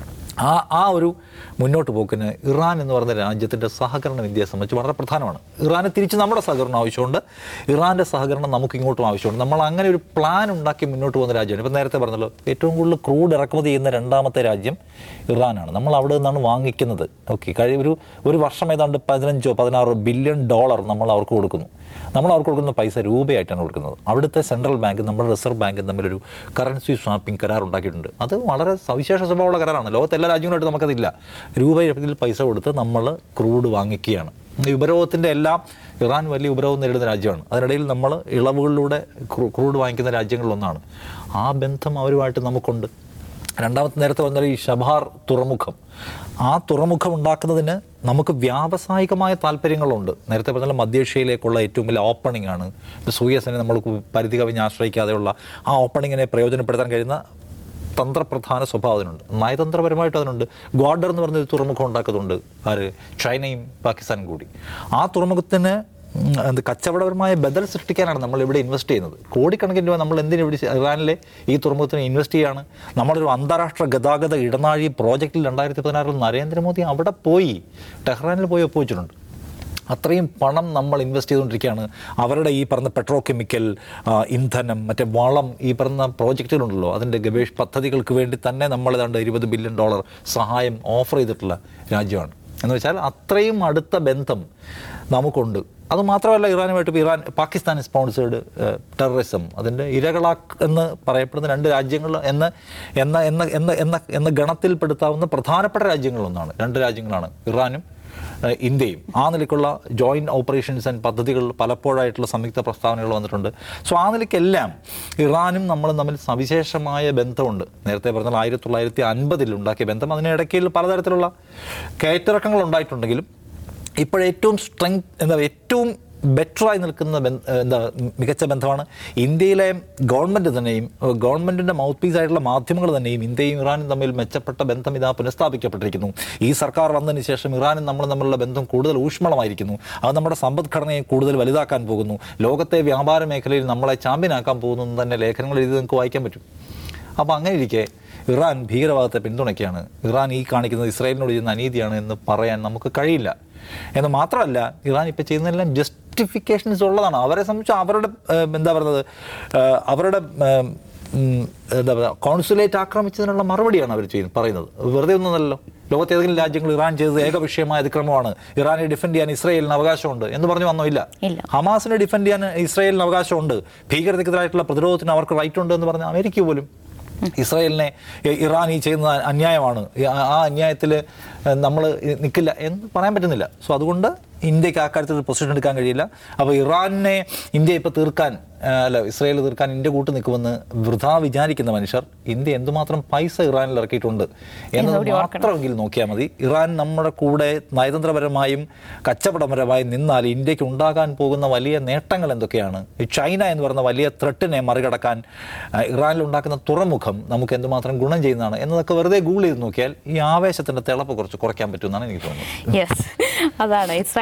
ആ ആ ഒരു മുന്നോട്ട് പോക്കിന് ഇറാൻ എന്ന് പറയുന്ന രാജ്യത്തിൻ്റെ സഹകരണം ഇന്ത്യയെ സംബന്ധിച്ച് വളരെ പ്രധാനമാണ് ഇറാന് തിരിച്ച് നമ്മുടെ സഹകരണം ആവശ്യമുണ്ട് ഇറാൻ്റെ സഹകരണം നമുക്ക് ഇങ്ങോട്ടും ആവശ്യമുണ്ട് നമ്മൾ അങ്ങനെ ഒരു പ്ലാൻ ഉണ്ടാക്കി മുന്നോട്ട് പോകുന്ന രാജ്യമാണ് ഇപ്പം നേരത്തെ പറഞ്ഞല്ലോ ഏറ്റവും കൂടുതൽ ക്രൂഡ് ഇറക്കുമതി ചെയ്യുന്ന രണ്ടാമത്തെ രാജ്യം ഇറാനാണ് നമ്മൾ അവിടെ നിന്നാണ് വാങ്ങിക്കുന്നത് ഓക്കെ കഴി ഒരു ഒരു വർഷം ഏതാണ്ട് പതിനഞ്ചോ പതിനാറോ ബില്യൺ ഡോളർ നമ്മൾ അവർക്ക് കൊടുക്കുന്നു നമ്മൾ അവർക്ക് കൊടുക്കുന്ന പൈസ രൂപയായിട്ടാണ് കൊടുക്കുന്നത് അവിടുത്തെ സെൻട്രൽ ബാങ്ക് നമ്മുടെ റിസർവ് ബാങ്കും തമ്മിലൊരു കറൻസി സ്വാപ്പിംഗ് കരാർ ഉണ്ടാക്കിയിട്ടുണ്ട് അത് വളരെ സവിശേഷ സ്വഭാവമുള്ള കരാറാണ് ലോകത്തെ എല്ലാ രാജ്യങ്ങളായിട്ട് നമുക്കതില്ല രൂപയിൽ പൈസ കൊടുത്ത് നമ്മൾ ക്രൂഡ് വാങ്ങിക്കുകയാണ് ഈ ഉപരോധത്തിൻ്റെ എല്ലാം ഇറാൻ വലിയ ഉപരോധം നേരിടുന്ന രാജ്യമാണ് അതിനിടയിൽ നമ്മൾ ഇളവുകളിലൂടെ ക്രൂ- ക്രൂഡ് വാങ്ങിക്കുന്ന രാജ്യങ്ങളിലൊന്നാണ് ആ ബന്ധം അവരുമായിട്ട് നമുക്കുണ്ട് രണ്ടാമത്തെ നേരത്തെ പറഞ്ഞ ഈ ഷബാർ തുറമുഖം ആ തുറമുഖം ഉണ്ടാക്കുന്നതിന് നമുക്ക് വ്യാവസായികമായ താല്പര്യങ്ങളുണ്ട് നേരത്തെ പറഞ്ഞ മധ്യേഷ്യയിലേക്കുള്ള ഏറ്റവും വലിയ ഓപ്പണിംഗ് ആണ് സൂയസിനെ നമ്മൾ പരിധി കവിഞ്ഞ് ആശ്രയിക്കാതെയുള്ള ആ ഓപ്പണിങ്ങിനെ പ്രയോജനപ്പെടുത്താൻ കഴിയുന്ന തന്ത്രപ്രധാന സ്വഭാവം അതിനുണ്ട് നയതന്ത്രപരമായിട്ട് അതിനുണ്ട് ഗ്വാഡർ എന്ന് പറഞ്ഞൊരു തുറമുഖം ഉണ്ടാക്കുന്നുണ്ട് ആര് ചൈനയും പാകിസ്ഥാനും കൂടി ആ തുറമുഖത്തിന് ഉം, എന്ത് കച്ചവടപരമായ ബദൽ സൃഷ്ടിക്കാനാണ് നമ്മൾ ഇവിടെ ഇൻവെസ്റ്റ് ചെയ്യുന്നത് കോടിക്കണക്കിന് രൂപ നമ്മൾ എന്തിനു ഇവിടെ ഇറാനിലെ ഈ തുറമുഖത്തിന് ഇൻവെസ്റ്റ് ചെയ്യാണ് നമ്മളൊരു അന്താരാഷ്ട്ര ഗതാഗത ഇടനാഴി പ്രോജക്റ്റിൽ രണ്ടായിരത്തി പതിനാറിൽ നരേന്ദ്രമോദി അവിടെ പോയി ടെഹ്റാനിൽ പോയി ഒപ്പുവെച്ചിട്ടുണ്ട് അത്രയും പണം നമ്മൾ ഇൻവെസ്റ്റ് ചെയ്തുകൊണ്ടിരിക്കുകയാണ് അവരുടെ ഈ പറഞ്ഞ പെട്രോ കെമിക്കൽ ആ, ഇന്ധനം മറ്റേ വളം ഈ പറഞ്ഞ പ്രോജക്റ്റുകളുണ്ടല്ലോ അതിൻ്റെ ഗവേഷ പദ്ധതികൾക്ക് വേണ്ടി തന്നെ നമ്മൾ ഏതാണ്ട് ഇരുപത് ബില്യൺ ഡോളർ സഹായം ഓഫർ ചെയ്തിട്ടുള്ള രാജ്യമാണ് എന്ന് വെച്ചാൽ അത്രയും അടുത്ത ബന്ധം നമുക്കുണ്ട് അത് മാത്രമല്ല ഇറാനുമായിട്ട് ഇപ്പോൾ ഇറാൻ പാകിസ്ഥാൻ സ്പോൺസേഡ് ടെററിസം അതിൻ്റെ ഇരകളാക്ക് എന്ന് പറയപ്പെടുന്ന രണ്ട് രാജ്യങ്ങൾ എന്ന് എന്ന എന്ന എന്ന എന്ന എന്ന ഗണത്തിൽപ്പെടുത്താവുന്ന പ്രധാനപ്പെട്ട രാജ്യങ്ങളൊന്നാണ് രണ്ട് രാജ്യങ്ങളാണ് ഇറാനും ഏഹ് ഇന്ത്യയും ആ നിലയ്ക്കുള്ള ജോയിൻറ്റ് ഓപ്പറേഷൻസ് ആൻഡ് പദ്ധതികൾ പലപ്പോഴായിട്ടുള്ള സംയുക്ത പ്രസ്താവനകൾ വന്നിട്ടുണ്ട് സോ ആ നിലയ്ക്കെല്ലാം ഇറാനും നമ്മളും തമ്മിൽ സവിശേഷമായ ബന്ധമുണ്ട് നേരത്തെ പറഞ്ഞാൽ ആയിരത്തി തൊള്ളായിരത്തി അൻപതിൽ ഉണ്ടാക്കിയ ബന്ധം അതിനിടയ്ക്കിൽ പലതരത്തിലുള്ള കയറ്റിറക്കങ്ങൾ ഉണ്ടായിട്ടുണ്ടെങ്കിലും ഇപ്പോഴേറ്റവും സ്ട്രെങ്ത് എന്താ ഏറ്റവും ബെറ്ററായി നിൽക്കുന്ന ബന്ധ- എന്താ മികച്ച ബന്ധമാണ് ഇന്ത്യയിലെ ഗവൺമെൻറ് തന്നെയും ഗവൺമെൻറ്റിൻ്റെ മൗത്ത് പീസ് ആയിട്ടുള്ള മാധ്യമങ്ങൾ തന്നെയും ഇന്ത്യയും ഇറാനും തമ്മിൽ മെച്ചപ്പെട്ട ബന്ധം ഇതാ പുനഃസ്ഥാപിക്കപ്പെട്ടിരിക്കുന്നു ഈ സർക്കാർ വന്നതിന് ശേഷം ഇറാനും നമ്മൾ തമ്മിലുള്ള ബന്ധം കൂടുതൽ ഊഷ്മളമായിരിക്കുന്നു അത് നമ്മുടെ സമ്പദ്ഘടനയെ കൂടുതൽ വലുതാക്കാൻ പോകുന്നു ലോകത്തെ വ്യാപാര മേഖലയിൽ നമ്മളെ ചാമ്പ്യനാക്കാൻ പോകുന്നു എന്ന് തന്നെ ലേഖനങ്ങൾ എഴുതി നിങ്ങൾക്ക് വായിക്കാൻ പറ്റും അപ്പോൾ അങ്ങനെ ഇരിക്കെ ഇറാൻ ഭീകരവാദത്തെ പിന്തുണയ്ക്കുകയാണ് ഇറാൻ ഈ കാണിക്കുന്നത് ഇസ്രായേലിനോട് ചെയ്യുന്ന അനീതിയാണ് എന്ന് പറയാൻ നമുക്ക് കഴിയില്ല എന്ന് മാത്രമല്ല ഇറാൻ ഇപ്പോൾ ചെയ്യുന്നതെല്ലാം ജസ്റ്റിഫിക്കേഷൻസ് ഉള്ളതാണ് അവരെ സംബന്ധിച്ച് അവരുടെ ഏഹ്, എന്താ പറയുന്നത് ഏഹ്, അവരുടെ ഏഹ്, ഉം, എന്താ പറയുക കോൺസുലേറ്റ് ആക്രമിച്ചതിനുള്ള മറുപടിയാണ് അവർ ചെയ്യുന്നത് പറയുന്നത് വെറുതെ ഒന്നുമല്ലല്ലോ ലോകത്തെ ഏതെങ്കിലും രാജ്യങ്ങൾ ഇറാൻ ചെയ്തത് ഏക വിഷയമായ അതിക്രമമാണ് ഇറാനെ ഡിഫെൻഡ് ചെയ്യാൻ ഇസ്രായേലിന് അവകാശമുണ്ട് എന്ന് പറഞ്ഞു വന്നോ ഇല്ല ഇല്ല. ഹമാസിനെ ഡിഫെൻഡ് ചെയ്യാൻ ഇസ്രായേലിന് അവകാശമുണ്ട് ഭീകരതയ്ക്കെതിരായിട്ടുള്ള പ്രതിരോധത്തിന് അവർക്ക് റൈറ്റ് ഉണ്ട് എന്ന് പറഞ്ഞ അമേരിക്ക പോലും ഇസ്രായേലിനെ ഇ- ഇറാൻ ഈ ചെയ്യുന്ന അന്യായമാണ് ഈ ആ- ആ അന്യായത്തിൽ നമ്മൾ നിൽക്കില്ല എന്ന് പറയാൻ പറ്റുന്നില്ല സോ അതുകൊണ്ട് ഇന്ത്യക്ക് ആ കാര്യത്തിൽ പൊസിഷൻ എടുക്കാൻ കഴിയില്ല അപ്പോൾ ഇറാനെ ഇന്ത്യ ഇപ്പോൾ തീർക്കാൻ ആ, അല്ല ഇസ്രായേൽ തീർക്കാൻ ഇന്ത്യ കൂട്ട് നിൽക്കുമെന്ന് വൃഥാ വിചാരിക്കുന്ന മനുഷ്യർ ഇന്ത്യ എന്തുമാത്രം പൈസ ഇറാനിൽ ഇറക്കിയിട്ടുണ്ട് എന്നത് എന്നുകൂടി ഓർക്കണം. മാത്രമെങ്കിൽ നോക്കിയാൽ മതി ഇറാൻ നമ്മുടെ കൂടെ നയതന്ത്രപരമായും കച്ചവടപരമായും നിന്നാൽ ഇന്ത്യക്ക് ഉണ്ടാകാൻ പോകുന്ന വലിയ നേട്ടങ്ങൾ എന്തൊക്കെയാണ് ഈ ചൈന എന്ന് പറയുന്ന വലിയ ത്രെട്ടിനെ മറികടക്കാൻ ആ, ഇറാനിൽ ഉണ്ടാക്കുന്ന തുറമുഖം നമുക്ക് എന്തുമാത്രം ഗുണം ചെയ്യുന്നതാണ് എന്നതൊക്കെ വെറുതെ ഗൂഗിൾ ചെയ്ത് നോക്കിയാൽ ഈ ആവേശത്തിന്റെ തിളപ്പ് കുറച്ച് കുറയ്ക്കാൻ പറ്റുമെന്നാണ് എനിക്ക് തോന്നുന്നത് യെസ് അതാണ് ഇസ്രായേൽ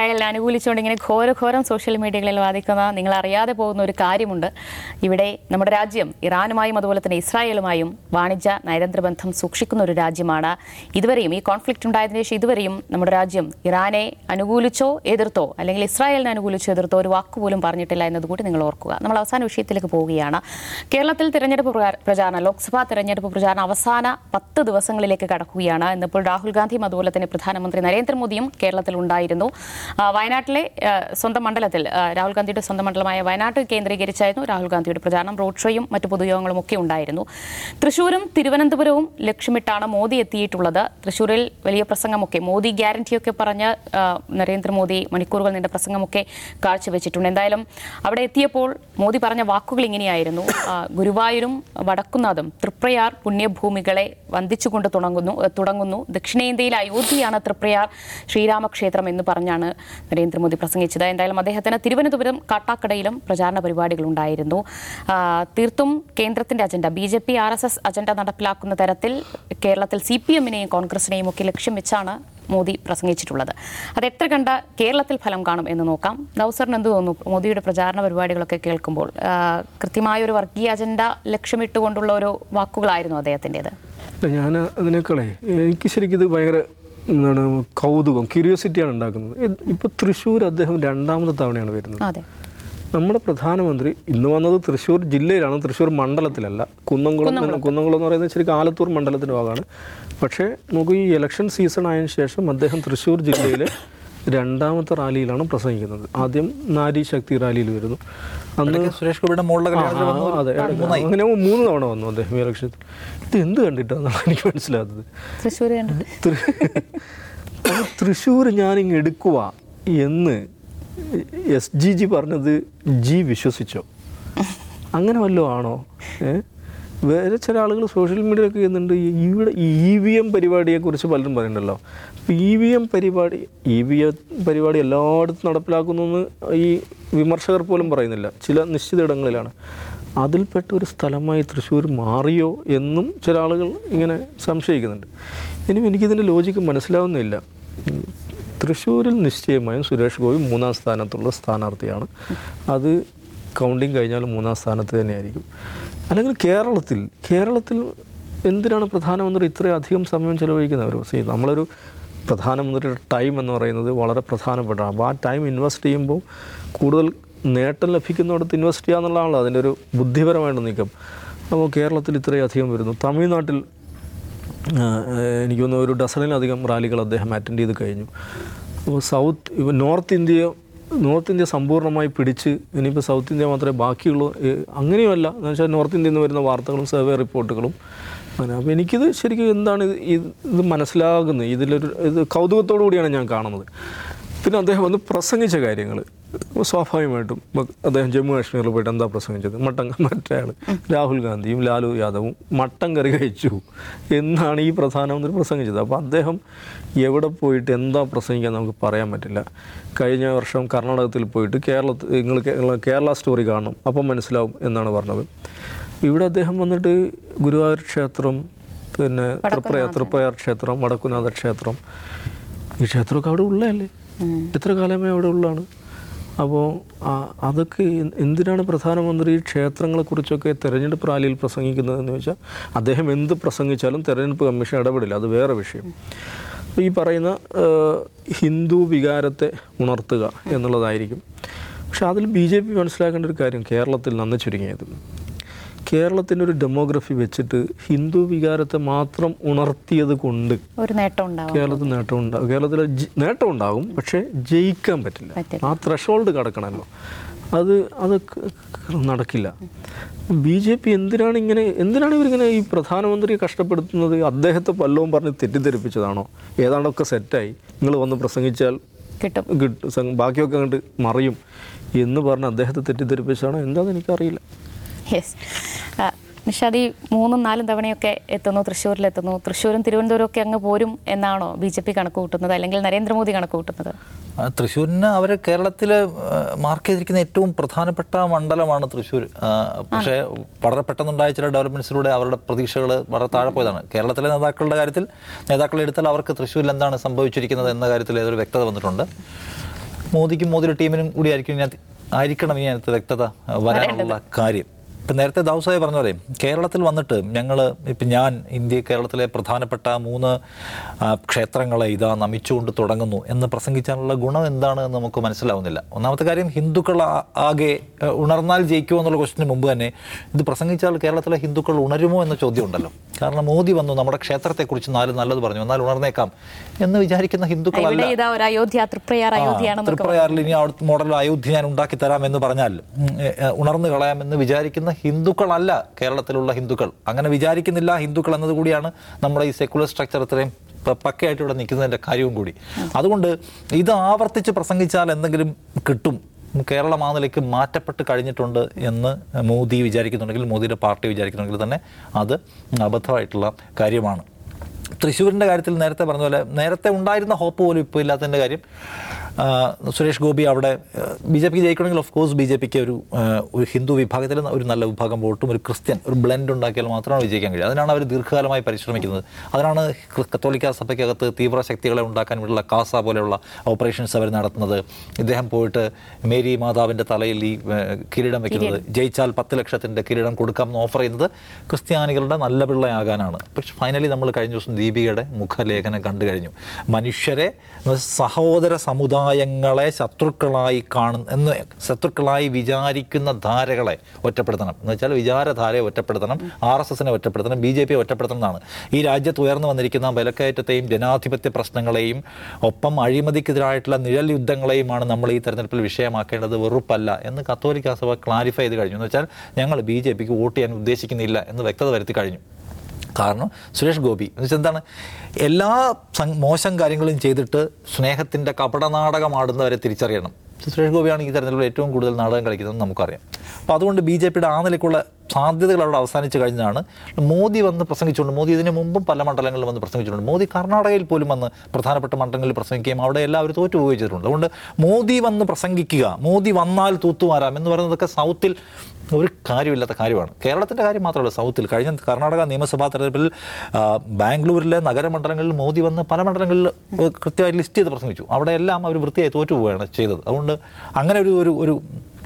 ഇസ്രായേലിനെ അനുകൂലിച്ചുകൊണ്ട് ഇങ്ങനെ ഘോരഘോരം സോഷ്യൽ മീഡിയകളിൽ വാദിക്കുന്ന നിങ്ങൾ അറിയാതെ പോകുന്ന ഒരു കാര്യമുണ്ട് ഇവിടെ നമ്മുടെ രാജ്യം ഇറാനുമായും അതുപോലെ തന്നെ ഇസ്രായേലുമായും വാണിജ്യ നയതന്ത്ര ബന്ധം സൂക്ഷിക്കുന്ന ഒരു രാജ്യമാണ് ഇതുവരെയും ഈ കോൺഫ്ലിക്റ്റ് ഉണ്ടായതിനു ശേഷം ഇതുവരെയും നമ്മുടെ രാജ്യം ഇറാനെ അനുകൂലിച്ചോ എതിർത്തോ അല്ലെങ്കിൽ ഇസ്രായേലിനെ അനുകൂലിച്ചോ എതിർത്തോ ഒരു വാക്കുപോലും പറഞ്ഞിട്ടില്ല എന്നതുകൂടി നിങ്ങൾ ഓർക്കുക നമ്മൾ അവസാന വിഷയത്തിലേക്ക് പോവുകയാണ് കേരളത്തിൽ തിരഞ്ഞെടുപ്പ് പ്രകാ- പ്രചാരണം ലോക്സഭാ തിരഞ്ഞെടുപ്പ് പ്രചാരണം അവസാന പത്ത് ദിവസങ്ങളിലേക്ക് കടക്കുകയാണ് ഇന്നിപ്പോൾ രാഹുൽ ഗാന്ധിയും അതുപോലെ തന്നെ പ്രധാനമന്ത്രി നരേന്ദ്രമോദിയും കേരളത്തിൽ ഉണ്ടായിരുന്നു ആ, വയനാട്ടിലെ ആ, സ്വന്തം മണ്ഡലത്തിൽ ആ, രാഹുൽ ഗാന്ധിയുടെ സ്വന്തം മണ്ഡലമായ വയനാട് കേന്ദ്രീകരിച്ചായിരുന്നു രാഹുൽ ഗാന്ധിയുടെ പ്രചാരണം റോഡ് ഷോയും മറ്റു പൊതുയോഗങ്ങളും ഒക്കെ ഉണ്ടായിരുന്നു തൃശൂരും തിരുവനന്തപുരവും ലക്ഷ്യമിട്ടാണ് മോദി എത്തിയിട്ടുള്ളത് തൃശൂരിൽ വലിയ പ്രസംഗമൊക്കെ മോദി ഗ്യാരണ്ടിയൊക്കെ പറഞ്ഞ് ആ, നരേന്ദ്രമോദി മണിക്കൂറുകൾ നീണ്ട പ്രസംഗമൊക്കെ കാഴ്ചവെച്ചിട്ടുണ്ട് എന്തായാലും അവിടെ എത്തിയപ്പോൾ മോദി പറഞ്ഞ വാക്കുകൾ ഇങ്ങനെയായിരുന്നു ആ, ഗുരുവായൂരും വടക്കുന്നാഥും തൃപ്രയാർ പുണ്യഭൂമികളെ വന്ദിച്ചുകൊണ്ട് തുടങ്ങുന്നു തുടങ്ങുന്നു ദക്ഷിണേന്ത്യയിലെ അയോധ്യയാണ് തൃപ്രയാർ ശ്രീരാമക്ഷേത്രം എന്ന് പറഞ്ഞാണ് നരേന്ദ്രമോദി പ്രസംഗിച്ചത് എന്തായാലും അദ്ദേഹത്തിന് തിരുവനന്തപുരം കാട്ടാക്കടയിലും പ്രചാരണ പരിപാടികൾ ഉണ്ടായിരുന്നു ആ, തീർത്തും കേന്ദ്രത്തിന്റെ agenda B J P R S S agenda നടപ്പിലാക്കുന്ന തരത്തിൽ കേരളത്തിൽ സി പി എമ്മിനെയും കോൺഗ്രസിനെയും ഒക്കെ ലക്ഷ്യം വെച്ചാണ് മോദി പ്രസംഗിച്ചിട്ടുള്ളത് അത് എത്ര കണ്ട കേരളത്തിൽ ഫലം കാണും എന്ന് നോക്കാം ദൗസറിന് എന്ത് തോന്നുന്നു മോദിയുടെ പ്രചാരണ പരിപാടികളൊക്കെ കേൾക്കുമ്പോൾ ആ, കൃത്യമായ ഒരു വർഗീയ അജണ്ട ലക്ഷ്യമിട്ടുകൊണ്ടുള്ള ഒരു വാക്കുകളായിരുന്നു അദ്ദേഹത്തിൻ്റെത് ഞാൻ അതിനേക്കാളേ എനിക്ക് ശരിക്കും ഇത് ഭയങ്കര എന്താണ് കൗതുകം ക്യൂരിയോസിറ്റിയാണ് ഉണ്ടാക്കുന്നത് ഇത് ഇപ്പോൾ തൃശ്ശൂർ അദ്ദേഹം രണ്ടാമത്തെ തവണയാണ് വരുന്നത് അതെ നമ്മുടെ പ്രധാനമന്ത്രി ഇന്ന് വന്നത് തൃശ്ശൂർ ജില്ലയിലാണ് തൃശ്ശൂർ മണ്ഡലത്തിലല്ല കുന്നംകുളം എന്ന് കുന്നംകുളം എന്ന് പറയുന്നത് ശരിക്കും ആലത്തൂർ മണ്ഡലത്തിൻ്റെ ഭാഗമാണ് പക്ഷേ നമുക്ക് ഈ ഇലക്ഷൻ സീസൺ ആയതിനു ശേഷം അദ്ദേഹം തൃശ്ശൂർ ജില്ലയിലെ രണ്ടാമത്തെ റാലിയിലാണ് പ്രസംഗിക്കുന്നത് ആദ്യം നാരി ശക്തി റാലിയിൽ വരുന്നു അന്ന് ഇടയ്ക്ക് സുരേഷ് ഗോപിയുടെ മോളുടെ ആ, കല്യാണത്തിൽ വന്നു അതെ അങ്ങനെ മൂന്ന് തവണ വന്നു അദ്ദേഹം ഈ ഇലക്ഷത്തിൽ ഇത് എന്ത് കണ്ടിട്ടാണെന്നാണ് എനിക്ക് മനസ്സിലാത്തത് തൃശ്ശൂർ കണ്ടിട്ട് അത് തൃശ്ശൂർ ഞാനിങ്ങ് എടുക്കുക എന്ന് എസ് ജി ജി പറഞ്ഞത് ജി വിശ്വസിച്ചോ അങ്ങനെ വല്ലതും ആണോ ഏ വേറെ ചില ആളുകൾ സോഷ്യൽ മീഡിയയിലൊക്കെ ചെയ്യുന്നുണ്ട് ഈ ഇവിടെ ഇ വി എം പരിപാടിയെക്കുറിച്ച് പലരും പറയുന്നുണ്ടല്ലോ അപ്പോൾ ഇ വി എം പരിപാടി ഇ വി എം പരിപാടി എല്ലായിടത്തും നടപ്പിലാക്കുന്നു എന്ന് ഈ വിമർശകർ പോലും പറയുന്നില്ല ചില നിശ്ചിത ഇടങ്ങളിലാണ് അതിൽപ്പെട്ട ഒരു സ്ഥലമായി തൃശ്ശൂർ മാറിയോ എന്നും ചില ആളുകൾ ഇങ്ങനെ സംശയിക്കുന്നുണ്ട് ഇനിയും എനിക്കിതിൻ്റെ ലോജിക്ക് മനസ്സിലാവുന്നില്ല ഉം. തൃശ്ശൂരിൽ നിശ്ചയമായും സുരേഷ് ഗോപി മൂന്നാം സ്ഥാനത്തുള്ള സ്ഥാനാർത്ഥിയാണ് അത് കൗണ്ടിങ് കഴിഞ്ഞാൽ മൂന്നാം സ്ഥാനത്ത് തന്നെയായിരിക്കും അല്ലെങ്കിൽ കേരളത്തിൽ കേരളത്തിൽ എന്തിനാണ് പ്രധാനമന്ത്രി ഇത്രയധികം സമയം ചെലവഴിക്കുന്നത് സി നമ്മളൊരു പ്രധാനമന്ത്രിയുടെ ടൈം എന്ന് പറയുന്നത് വളരെ പ്രധാനപ്പെട്ടതാണ് അപ്പോൾ ആ ടൈം ഇൻവെസ്റ്റ് ചെയ്യുമ്പോൾ കൂടുതൽ നേട്ടം ലഭിക്കുന്നിടത്ത് ഇൻവെസ്റ്റ് ചെയ്യുക എന്നുള്ളതാണല്ലോ അതിൻ്റെ ഒരു ബുദ്ധിപരമായിട്ട് നീക്കം അപ്പോൾ കേരളത്തിൽ ഇത്രയധികം വരുന്നു തമിഴ്നാട്ടിൽ ആ, എനിക്ക് തോന്നുന്നു ഒരു ഡസണിലധികം റാലികൾ അദ്ദേഹം അറ്റൻഡ് ചെയ്ത് കഴിഞ്ഞു അപ്പോൾ സൗത്ത് ഇപ്പോൾ നോർത്ത് ഇന്ത്യ നോർത്ത് ഇന്ത്യ സമ്പൂർണ്ണമായി പിടിച്ച് ഇനിയിപ്പോൾ സൗത്ത് ഇന്ത്യ മാത്രമേ ബാക്കിയുള്ളൂ ഏ, അങ്ങനെയുമല്ല എന്ന് വെച്ചാൽ നോർത്ത് ഇന്ത്യയിൽ നിന്ന് വരുന്ന വാർത്തകളും സർവേ റിപ്പോർട്ടുകളും അങ്ങനെ അപ്പോൾ എനിക്കിത് ശരിക്കും എന്താണ് ഇത് ഇത് ഇത് മനസ്സിലാകുന്നത് ഇതിലൊരു ഇത് കൗതുകത്തോടു കൂടിയാണ് ഞാൻ കാണുന്നത് പിന്നെ അദ്ദേഹം വന്ന് പ്രസംഗിച്ച കാര്യങ്ങൾ സ്വാഭാവികമായിട്ടും ഇപ്പൊ അദ്ദേഹം ജമ്മു കാശ്മീരിൽ പോയിട്ട് എന്താ പ്രസംഗിച്ചത് മട്ടൻ മറ്റേയാൾ രാഹുൽ ഗാന്ധിയും ലാലു യാദവും മട്ടൻ കറി കഴിച്ചു എന്നാണ് ഈ പ്രധാനമന്ത്രി പ്രസംഗിച്ചത് അപ്പോൾ അദ്ദേഹം എവിടെ പോയിട്ട് എന്താ പ്രസംഗിക്കാൻ നമുക്ക് പറയാൻ പറ്റില്ല കഴിഞ്ഞ വർഷം കർണാടകത്തിൽ പോയിട്ട് കേരളത്തിൽ നിങ്ങൾ കേരള- കേരള സ്റ്റോറി കാണണം അപ്പം മനസ്സിലാവും എന്നാണ് പറഞ്ഞത് ഇവിടെ അദ്ദേഹം വന്നിട്ട് ഗുരുവായൂർ ക്ഷേത്രം പിന്നെ തൃപ്രയ തൃപ്രയാർ ക്ഷേത്രം വടക്കുനാഥ ക്ഷേത്രം ഈ ക്ഷേത്രമൊക്കെ അവിടെ ഉള്ളതല്ലേ എത്ര കാലമേ അവിടെ ഉള്ളതാണ് അപ്പോൾ അതൊക്കെ എ- എന്തിനാണ് പ്രധാനമന്ത്രി ഈ ക്ഷേത്രങ്ങളെക്കുറിച്ചൊക്കെ തെരഞ്ഞെടുപ്പ് റാലിയിൽ പ്രസംഗിക്കുന്നതെന്ന് ചോദിച്ചാൽ അദ്ദേഹം എന്ത് പ്രസംഗിച്ചാലും തെരഞ്ഞെടുപ്പ് കമ്മീഷൻ ഇടപെടില്ല അത് വേറെ വിഷയം അപ്പോൾ ഈ പറയുന്ന ആ, ഹിന്ദു വികാരത്തെ ഉണർത്തുക എന്നുള്ളതായിരിക്കും പക്ഷെ അതിൽ ബി ജെ പി മനസ്സിലാക്കേണ്ട ഒരു കാര്യം കേരളത്തിൽ നന്ന് ചുരുങ്ങിയത് കേരളത്തിൻ്റെ ഒരു ഡെമോഗ്രഫി വെച്ചിട്ട് ഹിന്ദു വികാരത്തെ മാത്രം ഉണർത്തിയത് കൊണ്ട് ഒരു നേട്ടം ഉണ്ടാവും കേരളത്തിൽ നേട്ടം ഉണ്ടാകും കേരളത്തിൽ ജി- നേട്ടം ഉണ്ടാകും പക്ഷേ ജയിക്കാൻ പറ്റില്ല പറ്റില്ല. ആ ത്രഷോൾഡ് കടക്കണമല്ലോ അത് അത് ക- ക- നടക്കില്ല ബി ജെ പി എന്തിനാണ് ഇങ്ങനെ എന്തിനാണ് ഇവരിങ്ങനെ ഈ പ്രധാനമന്ത്രിയെ കഷ്ടപ്പെടുത്തുന്നത് അദ്ദേഹത്തെ പല്ലവും പറഞ്ഞ് തെറ്റിദ്ധരിപ്പിച്ചതാണോ ഏതാണ്ടൊക്കെ സെറ്റായി നിങ്ങൾ വന്ന് പ്രസംഗിച്ചാൽ കിട്ടും കിട്ടും സം- ബാക്കിയൊക്കെ അങ്ങോട്ട് മറിയും എന്ന് പറഞ്ഞ് അദ്ദേഹത്തെ തെറ്റിദ്ധരിപ്പിച്ചതാണോ എന്താണെന്ന് എനിക്കറിയില്ല യെസ് നിഷാദി മൂന്നും നാലും തവണയൊക്കെ എത്തുന്നു തൃശ്ശൂരിലെത്തുന്നു തൃശ്ശൂരും തിരുവനന്തപുരം ഒക്കെ അങ്ങ് പോരും എന്നാണോ ബി ജെ പി കണക്ക് കൂട്ടുന്നത് അല്ലെങ്കിൽ നരേന്ദ്രമോദി കണക്ക് കൂട്ടുന്നത് ആ, തൃശ്ശൂരിന് അവർ കേരളത്തിൽ മാർക്ക് ചെയ്തിരിക്കുന്ന ഏറ്റവും പ്രധാനപ്പെട്ട മണ്ഡലമാണ് തൃശ്ശൂർ ആ, പക്ഷേ വളരെ പെട്ടെന്നുണ്ടായ ചില ഡെവലപ്മെന്റ്സിലൂടെ അവരുടെ പ്രതീക്ഷകൾ വളരെ താഴെ പോയതാണ് കേരളത്തിലെ നേതാക്കളുടെ കാര്യത്തിൽ നേതാക്കളെ എടുത്താൽ അവർക്ക് തൃശ്ശൂരിൽ എന്താണ് സംഭവിച്ചിരിക്കുന്നത് എന്ന കാര്യത്തിൽ ഏതൊരു വ്യക്തത വന്നിട്ടുണ്ട് മോദിക്കും മോദിയുടെ ടീമിനും കൂടി ആയിരിക്കും ഇതിനകത്ത് ആയിരിക്കണം ഇനി അതിനകത്ത് വ്യക്തത ആ, വരാനുള്ള കാര്യം ഇപ്പം നേരത്തെ ദൗസായി പറഞ്ഞ പോലെ കേരളത്തിൽ വന്നിട്ട് ഞങ്ങൾ ഇപ്പം ഞാൻ ഇന്ത്യ കേരളത്തിലെ പ്രധാനപ്പെട്ട മൂന്ന് ആ, ക്ഷേത്രങ്ങളെ ഇതാ നമിച്ചുകൊണ്ട് തുടങ്ങുന്നു എന്ന് പ്രസംഗിച്ചാലുള്ള ഗുണം എന്താണ് എന്ന് നമുക്ക് മനസ്സിലാവുന്നില്ല ഒന്നാമത്തെ കാര്യം ഹിന്ദുക്കൾ ആ- ആകെ ആ, ഉണർന്നാൽ ജയിക്കുമോ എന്നുള്ള ക്വസ്റ്റിന് മുമ്പ് തന്നെ ഇത് പ്രസംഗിച്ചാൽ കേരളത്തിലെ ഹിന്ദുക്കൾ ഉണരുമോ എന്ന ചോദ്യം ഉണ്ടല്ലോ കാരണം മോദി വന്നു നമ്മുടെ ക്ഷേത്രത്തെക്കുറിച്ച് നാല് നല്ലത് പറഞ്ഞു എന്നാൽ ഉണർന്നേക്കാം എന്ന് വിചാരിക്കുന്ന ഹിന്ദുക്കളല്ല ഇവിടെ ഇതാ ഒരു അയോധ്യ തൃപ്രയാർ അയോധ്യയാണെന്നൊക്കെ തൃപ്രയാറിൽ ഇനി അവിടുത്തെ മോഡൽ അയോധ്യ ഞാൻ ഉണ്ടാക്കി തരാം എന്ന് പറഞ്ഞാൽ ഉം, ഏ, ഏ, ഉണർന്നു കളയാമെന്ന് വിചാരിക്കുന്ന ഹിന്ദുക്കളല്ല കേരളത്തിലുള്ള ഹിന്ദുക്കൾ അങ്ങനെ വിചാരിക്കുന്നില്ല ഹിന്ദുക്കൾ എന്നതുകൂടിയാണ് നമ്മുടെ ഈ സെക്കുലർ സ്ട്രക്ചർ ഇത്രയും പ- പക്കയായിട്ട് ഇവിടെ നിൽക്കുന്നതിന്റെ കാര്യവും കൂടി അതുകൊണ്ട് ഇത് ആവർത്തിച്ച് പ്രസംഗിച്ചാൽ എന്തെങ്കിലും കിട്ടും കേരളം ആ നിലയ്ക്ക് മാറ്റപ്പെട്ട് കഴിഞ്ഞിട്ടുണ്ട് എന്ന് മോദി വിചാരിക്കുന്നുണ്ടെങ്കിൽ മോദിയുടെ പാർട്ടി വിചാരിക്കുന്നുണ്ടെങ്കിൽ തന്നെ അത് അബദ്ധമായിട്ടുള്ള കാര്യമാണ് തൃശ്ശൂരിൻ്റെ കാര്യത്തിൽ നേരത്തെ പറഞ്ഞ പോലെ നേരത്തെ ഉണ്ടായിരുന്ന ഹോപ്പ് പോലും ഇപ്പോൾ ഇല്ലാത്തതിൻ്റെ കാര്യം ആ, സുരേഷ് ഗോപി അവിടെ ബി ജെ പി ജയിക്കണമെങ്കിൽ ഓഫ് കോഴ്സ് ബി ജെ പിക്ക് ഒരു ആ, ഒരു ഹിന്ദു വിഭാഗത്തിൽ ഒരു നല്ല വിഭാഗം വോട്ടും ഒരു ക്രിസ്ത്യൻ ഒരു ബ്ലെൻഡ് ഉണ്ടാക്കിയാൽ മാത്രമാണ് വിജയിക്കാൻ കഴിയുക അതിനാണ് അവർ ദീർഘകാലമായി പരിശ്രമിക്കുന്നത് അതിനാണ് ക്രി- കത്തോലിക്ക സഭയ്ക്കകത്ത് തീവ്ര ശക്തികളെ ഉണ്ടാക്കാൻ വേണ്ടിയുള്ള കാസ പോലെയുള്ള ഓപ്പറേഷൻസ് അവർ നടത്തുന്നത് ഇദ്ദേഹം പോയിട്ട് മേരി മാതാവിൻ്റെ തലയിൽ ഈ ഏ, കിരീടം വെക്കുന്നത് ജയിച്ചാൽ പത്ത് ലക്ഷത്തിൻ്റെ കിരീടം കൊടുക്കാം എന്ന് ഓഫർ ചെയ്യുന്നത് ക്രിസ്ത്യാനികളുടെ നല്ല പിള്ളയാകാനാണ് പക്ഷെ ഫൈനലി നമ്മൾ കഴിഞ്ഞ ദിവസം ദീപികയുടെ മുഖലേഖനം കണ്ടു കഴിഞ്ഞു മനുഷ്യരെ സഹോദര സമുദായങ്ങളെ ശത്രുക്കളായി കാണുന്ന എന്ന് ശത്രുക്കളായി വിചാരിക്കുന്ന ധാരകളെ ഒറ്റപ്പെടുത്തണം എന്ന് വെച്ചാൽ വിചാരധാരയെ ഒറ്റപ്പെടുത്തണം ആർ എസ് എസിനെ ഒറ്റപ്പെടുത്തണം ബി ജെ പിയെ ഒറ്റപ്പെടുത്തണം എന്നാണ് ഈ രാജ്യത്ത് ഉയർന്നു വന്നിരിക്കുന്ന വിലക്കയറ്റത്തെയും ജനാധിപത്യ പ്രശ്നങ്ങളെയും ഒപ്പം അഴിമതിക്കെതിരായിട്ടുള്ള നിഴൽ യുദ്ധങ്ങളെയുമാണ് നമ്മൾ ഈ തെരഞ്ഞെടുപ്പിൽ വിഷയമാക്കേണ്ടത് വെറുപ്പല്ല എന്ന് കത്തോലിക്ക സഭ ക്ലാരിഫൈ ചെയ്ത് കഴിഞ്ഞു എന്ന് വെച്ചാൽ ഞങ്ങൾ ബി ജെ പിക്ക് വോട്ട് ചെയ്യാൻ ഉദ്ദേശിക്കുന്നില്ല എന്ന് വ്യക്തത വരുത്തി കഴിഞ്ഞു കാരണം സുരേഷ് ഗോപി എന്ന് വെച്ചാൽ എന്താണ് എല്ലാ സം- മോശം കാര്യങ്ങളും ചെയ്തിട്ട് സ്നേഹത്തിൻ്റെ കപടനാടകമാടുന്നവരെ തിരിച്ചറിയണം സുരേഷ് ഗോപിയാണ് ഈ തെരഞ്ഞെടുപ്പിൽ ഏറ്റവും കൂടുതൽ നാടകം കളിക്കുന്നത് നമുക്കറിയാം അപ്പോൾ അതുകൊണ്ട് ബി ജെ പിയുടെ ആ നിലയ്ക്കുള്ള സാധ്യതകൾ അവിടെ അവസാനിച്ച് കഴിഞ്ഞാണ് മോദി വന്ന് പ്രസംഗിച്ചുകൊണ്ട് മോദി ഇതിന് മുമ്പും പല മണ്ഡലങ്ങളിലും വന്ന് പ്രസംഗിച്ചിട്ടുണ്ട് മോദി കർണാടകയിൽ പോലും വന്ന് പ്രധാനപ്പെട്ട മണ്ഡലങ്ങളിൽ പ്രസംഗിക്കുകയും അവിടെ എല്ലാവരും തോറ്റു പോവുകയും ചെയ്തിട്ടുണ്ട് അതുകൊണ്ട് മോദി വന്ന് പ്രസംഗിക്കുക മോദി വന്നാൽ തൂത്തുമാരാം എന്ന് പറയുന്നതൊക്കെ സൗത്തിൽ ഒരു കാര്യമില്ലാത്ത കാര്യമാണ് കേരളത്തിൻ്റെ കാര്യം മാത്രമല്ല സൗത്തിൽ കഴിഞ്ഞ കർണാടക നിയമസഭാ തെരഞ്ഞെടുപ്പിൽ ആ, ബാംഗ്ലൂരിലെ നഗരമണ്ഡലങ്ങളിൽ മോദി വന്ന് പല മണ്ഡലങ്ങളിൽ കൃത്യമായി ലിസ്റ്റ് ചെയ്ത് പ്രസംഗിച്ചു അവിടെയെല്ലാം അവർ വൃത്തിയായി തോറ്റു പോവുകയാണ് ചെയ്തത് അതുകൊണ്ട് അങ്ങനെ ഒരു ഒരു ഒരു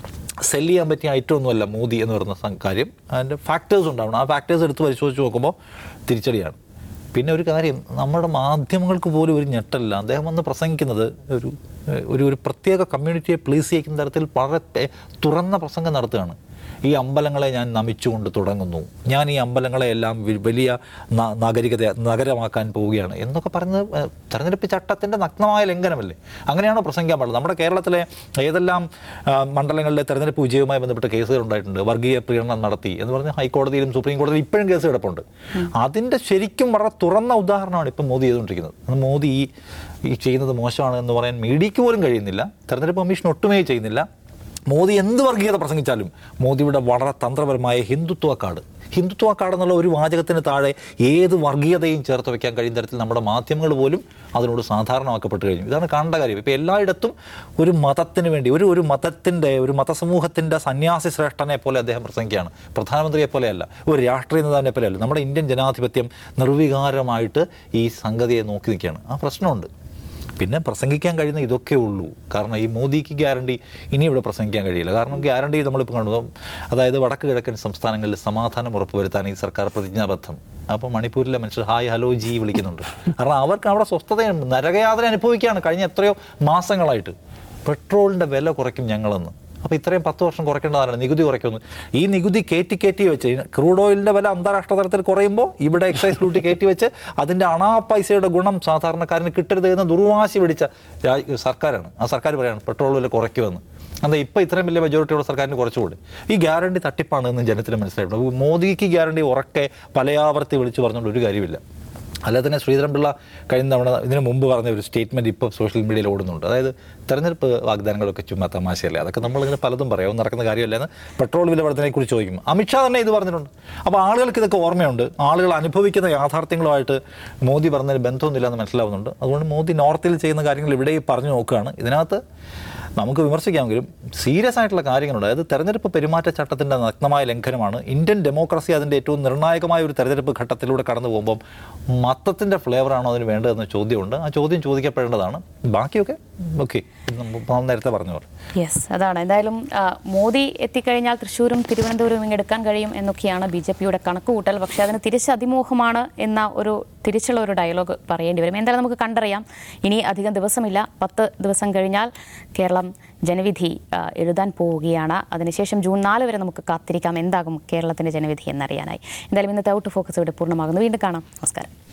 സെല് ചെയ്യാൻ പറ്റിയ ഐറ്റം ഒന്നുമല്ല മോദി എന്ന് പറയുന്ന സം- കാര്യം അതിൻ്റെ ഫാക്ടേഴ്സ് ഉണ്ടാവണം ആ ഫാക്ടേഴ്സ് എടുത്ത് പരിശോധിച്ച് നോക്കുമ്പോൾ തിരിച്ചടിയാണ് പിന്നെ ഒരു കാര്യം നമ്മുടെ മാധ്യമങ്ങൾക്ക് പോലും ഒരു ഞെട്ടല്ല അദ്ദേഹം വന്ന് പ്രസംഗിക്കുന്നത് ഒരു ഒരു ഒരു പ്രത്യേക കമ്മ്യൂണിറ്റിയെ പ്ലീസ് ചെയ്യിക്കുന്ന തരത്തിൽ വളരെ പെ- തുറന്ന പ്രസംഗം നടത്തുകയാണ് ഈ അമ്പലങ്ങളെ ഞാൻ നമിച്ചുകൊണ്ട് തുടങ്ങുന്നു ഞാൻ ഈ അമ്പലങ്ങളെ എല്ലാം വി- വലിയ ന- നാഗരികത നഗരമാക്കാൻ പോവുകയാണ് എന്നൊക്കെ പറയുന്നത് ഏഹ്, തെരഞ്ഞെടുപ്പ് ചട്ടത്തിൻ്റെ നഗ്നമായ ലംഘനമല്ലേ അങ്ങനെയാണോ പ്രസംഗിക്കാൻ പാടുള്ളത് നമ്മുടെ കേരളത്തിലെ ഏതെല്ലാം ആ, മണ്ഡലങ്ങളിലെ തെരഞ്ഞെടുപ്പ് വിജയവുമായി ബന്ധപ്പെട്ട് കേസുകൾ ഉണ്ടായിട്ടുണ്ട് വർഗീയ പ്രീണനം നടത്തി എന്ന് പറഞ്ഞ് ഹൈക്കോടതിയിലും സുപ്രീം കോടതിയിലും ഇപ്പോഴും കേസ് കിടപ്പുണ്ട് അതിൻ്റെ ശരിക്കും വളരെ തുറന്ന ഉദാഹരണമാണ് ഇപ്പം മോദി ചെയ്തുകൊണ്ടിരിക്കുന്നത് അന്ന് മോദി ഈ ഈ ചെയ്യുന്നത് മോശമാണ് എന്ന് പറയാൻ മീഡിയയ്ക്ക് പോലും കഴിയുന്നില്ല തെരഞ്ഞെടുപ്പ് കമ്മീഷൻ ഒട്ടുമേ ചെയ്യുന്നില്ല മോദി എന്ത് വർഗീയത പ്രസംഗിച്ചാലും മോദിയുടെ വളരെ തന്ത്രപരമായ ഹിന്ദുത്വ കാർഡ് ഹിന്ദുത്വ കാർഡ് എന്നുള്ള ഒരു വാചകത്തിന് താഴെ ഏത് വർഗീയതയും ചേർത്ത് വെക്കാൻ കഴിയുന്ന തരത്തിൽ നമ്മുടെ മാധ്യമങ്ങൾ പോലും അതിനോട് സാധാരണമാക്കപ്പെട്ട് കഴിഞ്ഞു ഇതാണ് കാണേണ്ട കാര്യം ഇപ്പോൾ എല്ലായിടത്തും ഒരു മതത്തിന് വേണ്ടി ഒരു ഒരു മതത്തിൻ്റെ ഒരു മതസമൂഹത്തിൻ്റെ സന്യാസി ശ്രേഷ്ഠനെ പോലെ അദ്ദേഹം പ്രസംഗിക്കുകയാണ് പ്രധാനമന്ത്രിയെ പോലെയല്ല ഒരു രാഷ്ട്രീയ നേതാവിനെ പോലെയല്ല നമ്മുടെ ഇന്ത്യൻ ജനാധിപത്യം നിർവികാരമായിട്ട് ഈ സംഗതിയെ നോക്കി നിൽക്കുകയാണ് ആ പ്രശ്നമുണ്ട് പിന്നെ പ്രസംഗിക്കാൻ കഴിയുന്ന ഇതൊക്കെ ഉള്ളൂ കാരണം ഈ മോദിക്ക് ഗ്യാരണ്ടി ഇനി ഇവിടെ പ്രസംഗിക്കാൻ കഴിയില്ല കാരണം ഗ്യാരണ്ടി നമ്മളിപ്പോൾ കണ്ടു അതായത് വടക്ക് കിഴക്കൻ സംസ്ഥാനങ്ങളിൽ സമാധാനം ഉറപ്പുവരുത്താൻ ഈ സർക്കാർ പ്രതിജ്ഞാബദ്ധം അപ്പോൾ മണിപ്പൂരിലെ മനുഷ്യർ ഹായ് ഹലോ ജി വിളിക്കുന്നുണ്ട് കാരണം അവർക്ക് അവിടെ സ്വസ്ഥതയുണ്ട് നരകയാതന അനുഭവിക്കുകയാണ് കഴിഞ്ഞ എത്രയോ മാസങ്ങളായിട്ട് പെട്രോളിൻ്റെ വില കുറയ്ക്കും ഞങ്ങളെന്ന് അപ്പോൾ ഇത്രയും പത്ത് വർഷം കുറയ്ക്കേണ്ടതാണ് നികുതി കുറയ്ക്കുന്നു ഈ നികുതി കയറ്റി കയറ്റി വെച്ച് ക്രൂഡ് ഓയിലിൻ്റെ വില അന്താരാഷ്ട്ര തലത്തിൽ കുറയുമ്പോൾ ഇവിടെ എക്സൈസ് ഡ്യൂട്ടി കയറ്റി വെച്ച് അതിൻ്റെ അണാ പൈസയുടെ ഗുണം സാധാരണക്കാരന് കിട്ടരുത് എന്ന് ദുർവാശി പിടിച്ച രാ- സർക്കാരാണ് ആ സർക്കാർ പറയാണ് പെട്രോൾ വില കുറയ്ക്കുമെന്ന് എന്താ ഇപ്പോൾ ഇത്രയും വലിയ മെജോറിറ്റിയുള്ള സർക്കാരിന് കുറച്ചുകൂടി ഈ ഗ്യാരണ്ടി തട്ടിപ്പാണ് എന്ന് ജനത്തിന് മനസ്സിലായിട്ടുണ്ട് മോദിക്ക് ഗ്യാരണ്ടി ഉറക്കെ പലയാവർത്തി വിളിച്ചു പറഞ്ഞുകൊണ്ട് ഒരു കാര്യമില്ല അല്ലാതെ തന്നെ ശ്രീധരൻപിള്ള കഴിഞ്ഞ തവണ ഇതിനു മുമ്പ് പറഞ്ഞ ഒരു സ്റ്റേറ്റ്മെൻറ്റ് ഇപ്പോൾ സോഷ്യൽ മീഡിയയിൽ ഓടുന്നുണ്ട് അതായത് തെരഞ്ഞെടുപ്പ് വാഗ്ദാനങ്ങളൊക്കെ ചുമ്മാ തമാശയല്ലേ അതൊക്കെ നമ്മളിങ്ങനെ പലതും പറയാം ഒന്നും നടക്കുന്ന കാര്യമല്ലെന്ന് പെട്രോൾ വില വർധനയെക്കുറിച്ച് ചോദിക്കും അമിത്ഷാ തന്നെ ഇത് പറഞ്ഞിട്ടുണ്ട് അപ്പോൾ ആളുകൾക്ക് ഇതൊക്കെ ഓർമ്മയുണ്ട് ആളുകൾ അനുഭവിക്കുന്ന യാഥാർത്ഥ്യങ്ങളുമായിട്ട് മോദി പറഞ്ഞതിന് ബന്ധമൊന്നുമില്ല എന്ന് മനസ്സിലാവുന്നുണ്ട് അതുകൊണ്ട് മോദി നോർത്തിൽ ചെയ്യുന്ന കാര്യങ്ങൾ ഇവിടെ പറഞ്ഞു നോക്കുകയാണ് ഇതിനകത്ത് നമുക്ക് വിമർശിക്കാമെങ്കിലും സീരിയസ് ആയിട്ടുള്ള കാര്യങ്ങളുണ്ട് അതായത് തെരഞ്ഞെടുപ്പ് പെരുമാറ്റച്ചട്ടത്തിൻ്റെ നഗ്നമായ ലംഘനമാണ് ഇന്ത്യൻ ഡെമോക്രസി അതിൻ്റെ ഏറ്റവും നിർണായകമായ ഒരു തെരഞ്ഞെടുപ്പ് ഘട്ടത്തിലൂടെ കടന്നു പോകുമ്പം മത്തത്തിൻ്റെ ഫ്ലേവറാണോ അതിന് വേണ്ടതെന്ന ചോദ്യമുണ്ട് ആ ചോദ്യം ചോദിക്കപ്പെടേണ്ടതാണ് ബാക്കിയൊക്കെ ഓക്കെ നേരത്തെ പറഞ്ഞ പോലെ യെസ് അതാണ് എന്തായാലും ആ, മോദി എത്തിക്കഴിഞ്ഞാൽ തൃശ്ശൂരും തിരുവനന്തപുരവും ഇങ്ങെടുക്കാൻ കഴിയും എന്നൊക്കെയാണ് ബി ജെ പിയുടെ കണക്കുകൂട്ടൽ പക്ഷേ അതിന് തിരിച്ച് അതിമോഹമാണ് എന്ന ഒരു തിരിച്ചുള്ള ഒരു ഡയലോഗ് പറയേണ്ടി വരും എന്തായാലും നമുക്ക് കണ്ടറിയാം ഇനി അധികം ദിവസമില്ല പത്ത് ദിവസം കഴിഞ്ഞാൽ കേരളം ജനവിധി ആ, എഴുതാൻ പോവുകയാണ് അതിനുശേഷം ജൂൺ നാല് വരെ നമുക്ക് കാത്തിരിക്കാം എന്താകും കേരളത്തിന്റെ ജനവിധി എന്നറിയാനായി എന്തായാലും ഇന്നത്തെ ഔട്ട് ഫോക്കസ് ഇവിടെ പൂർണ്ണമാകുന്നു വീണ്ടും കാണാം നമസ്കാരം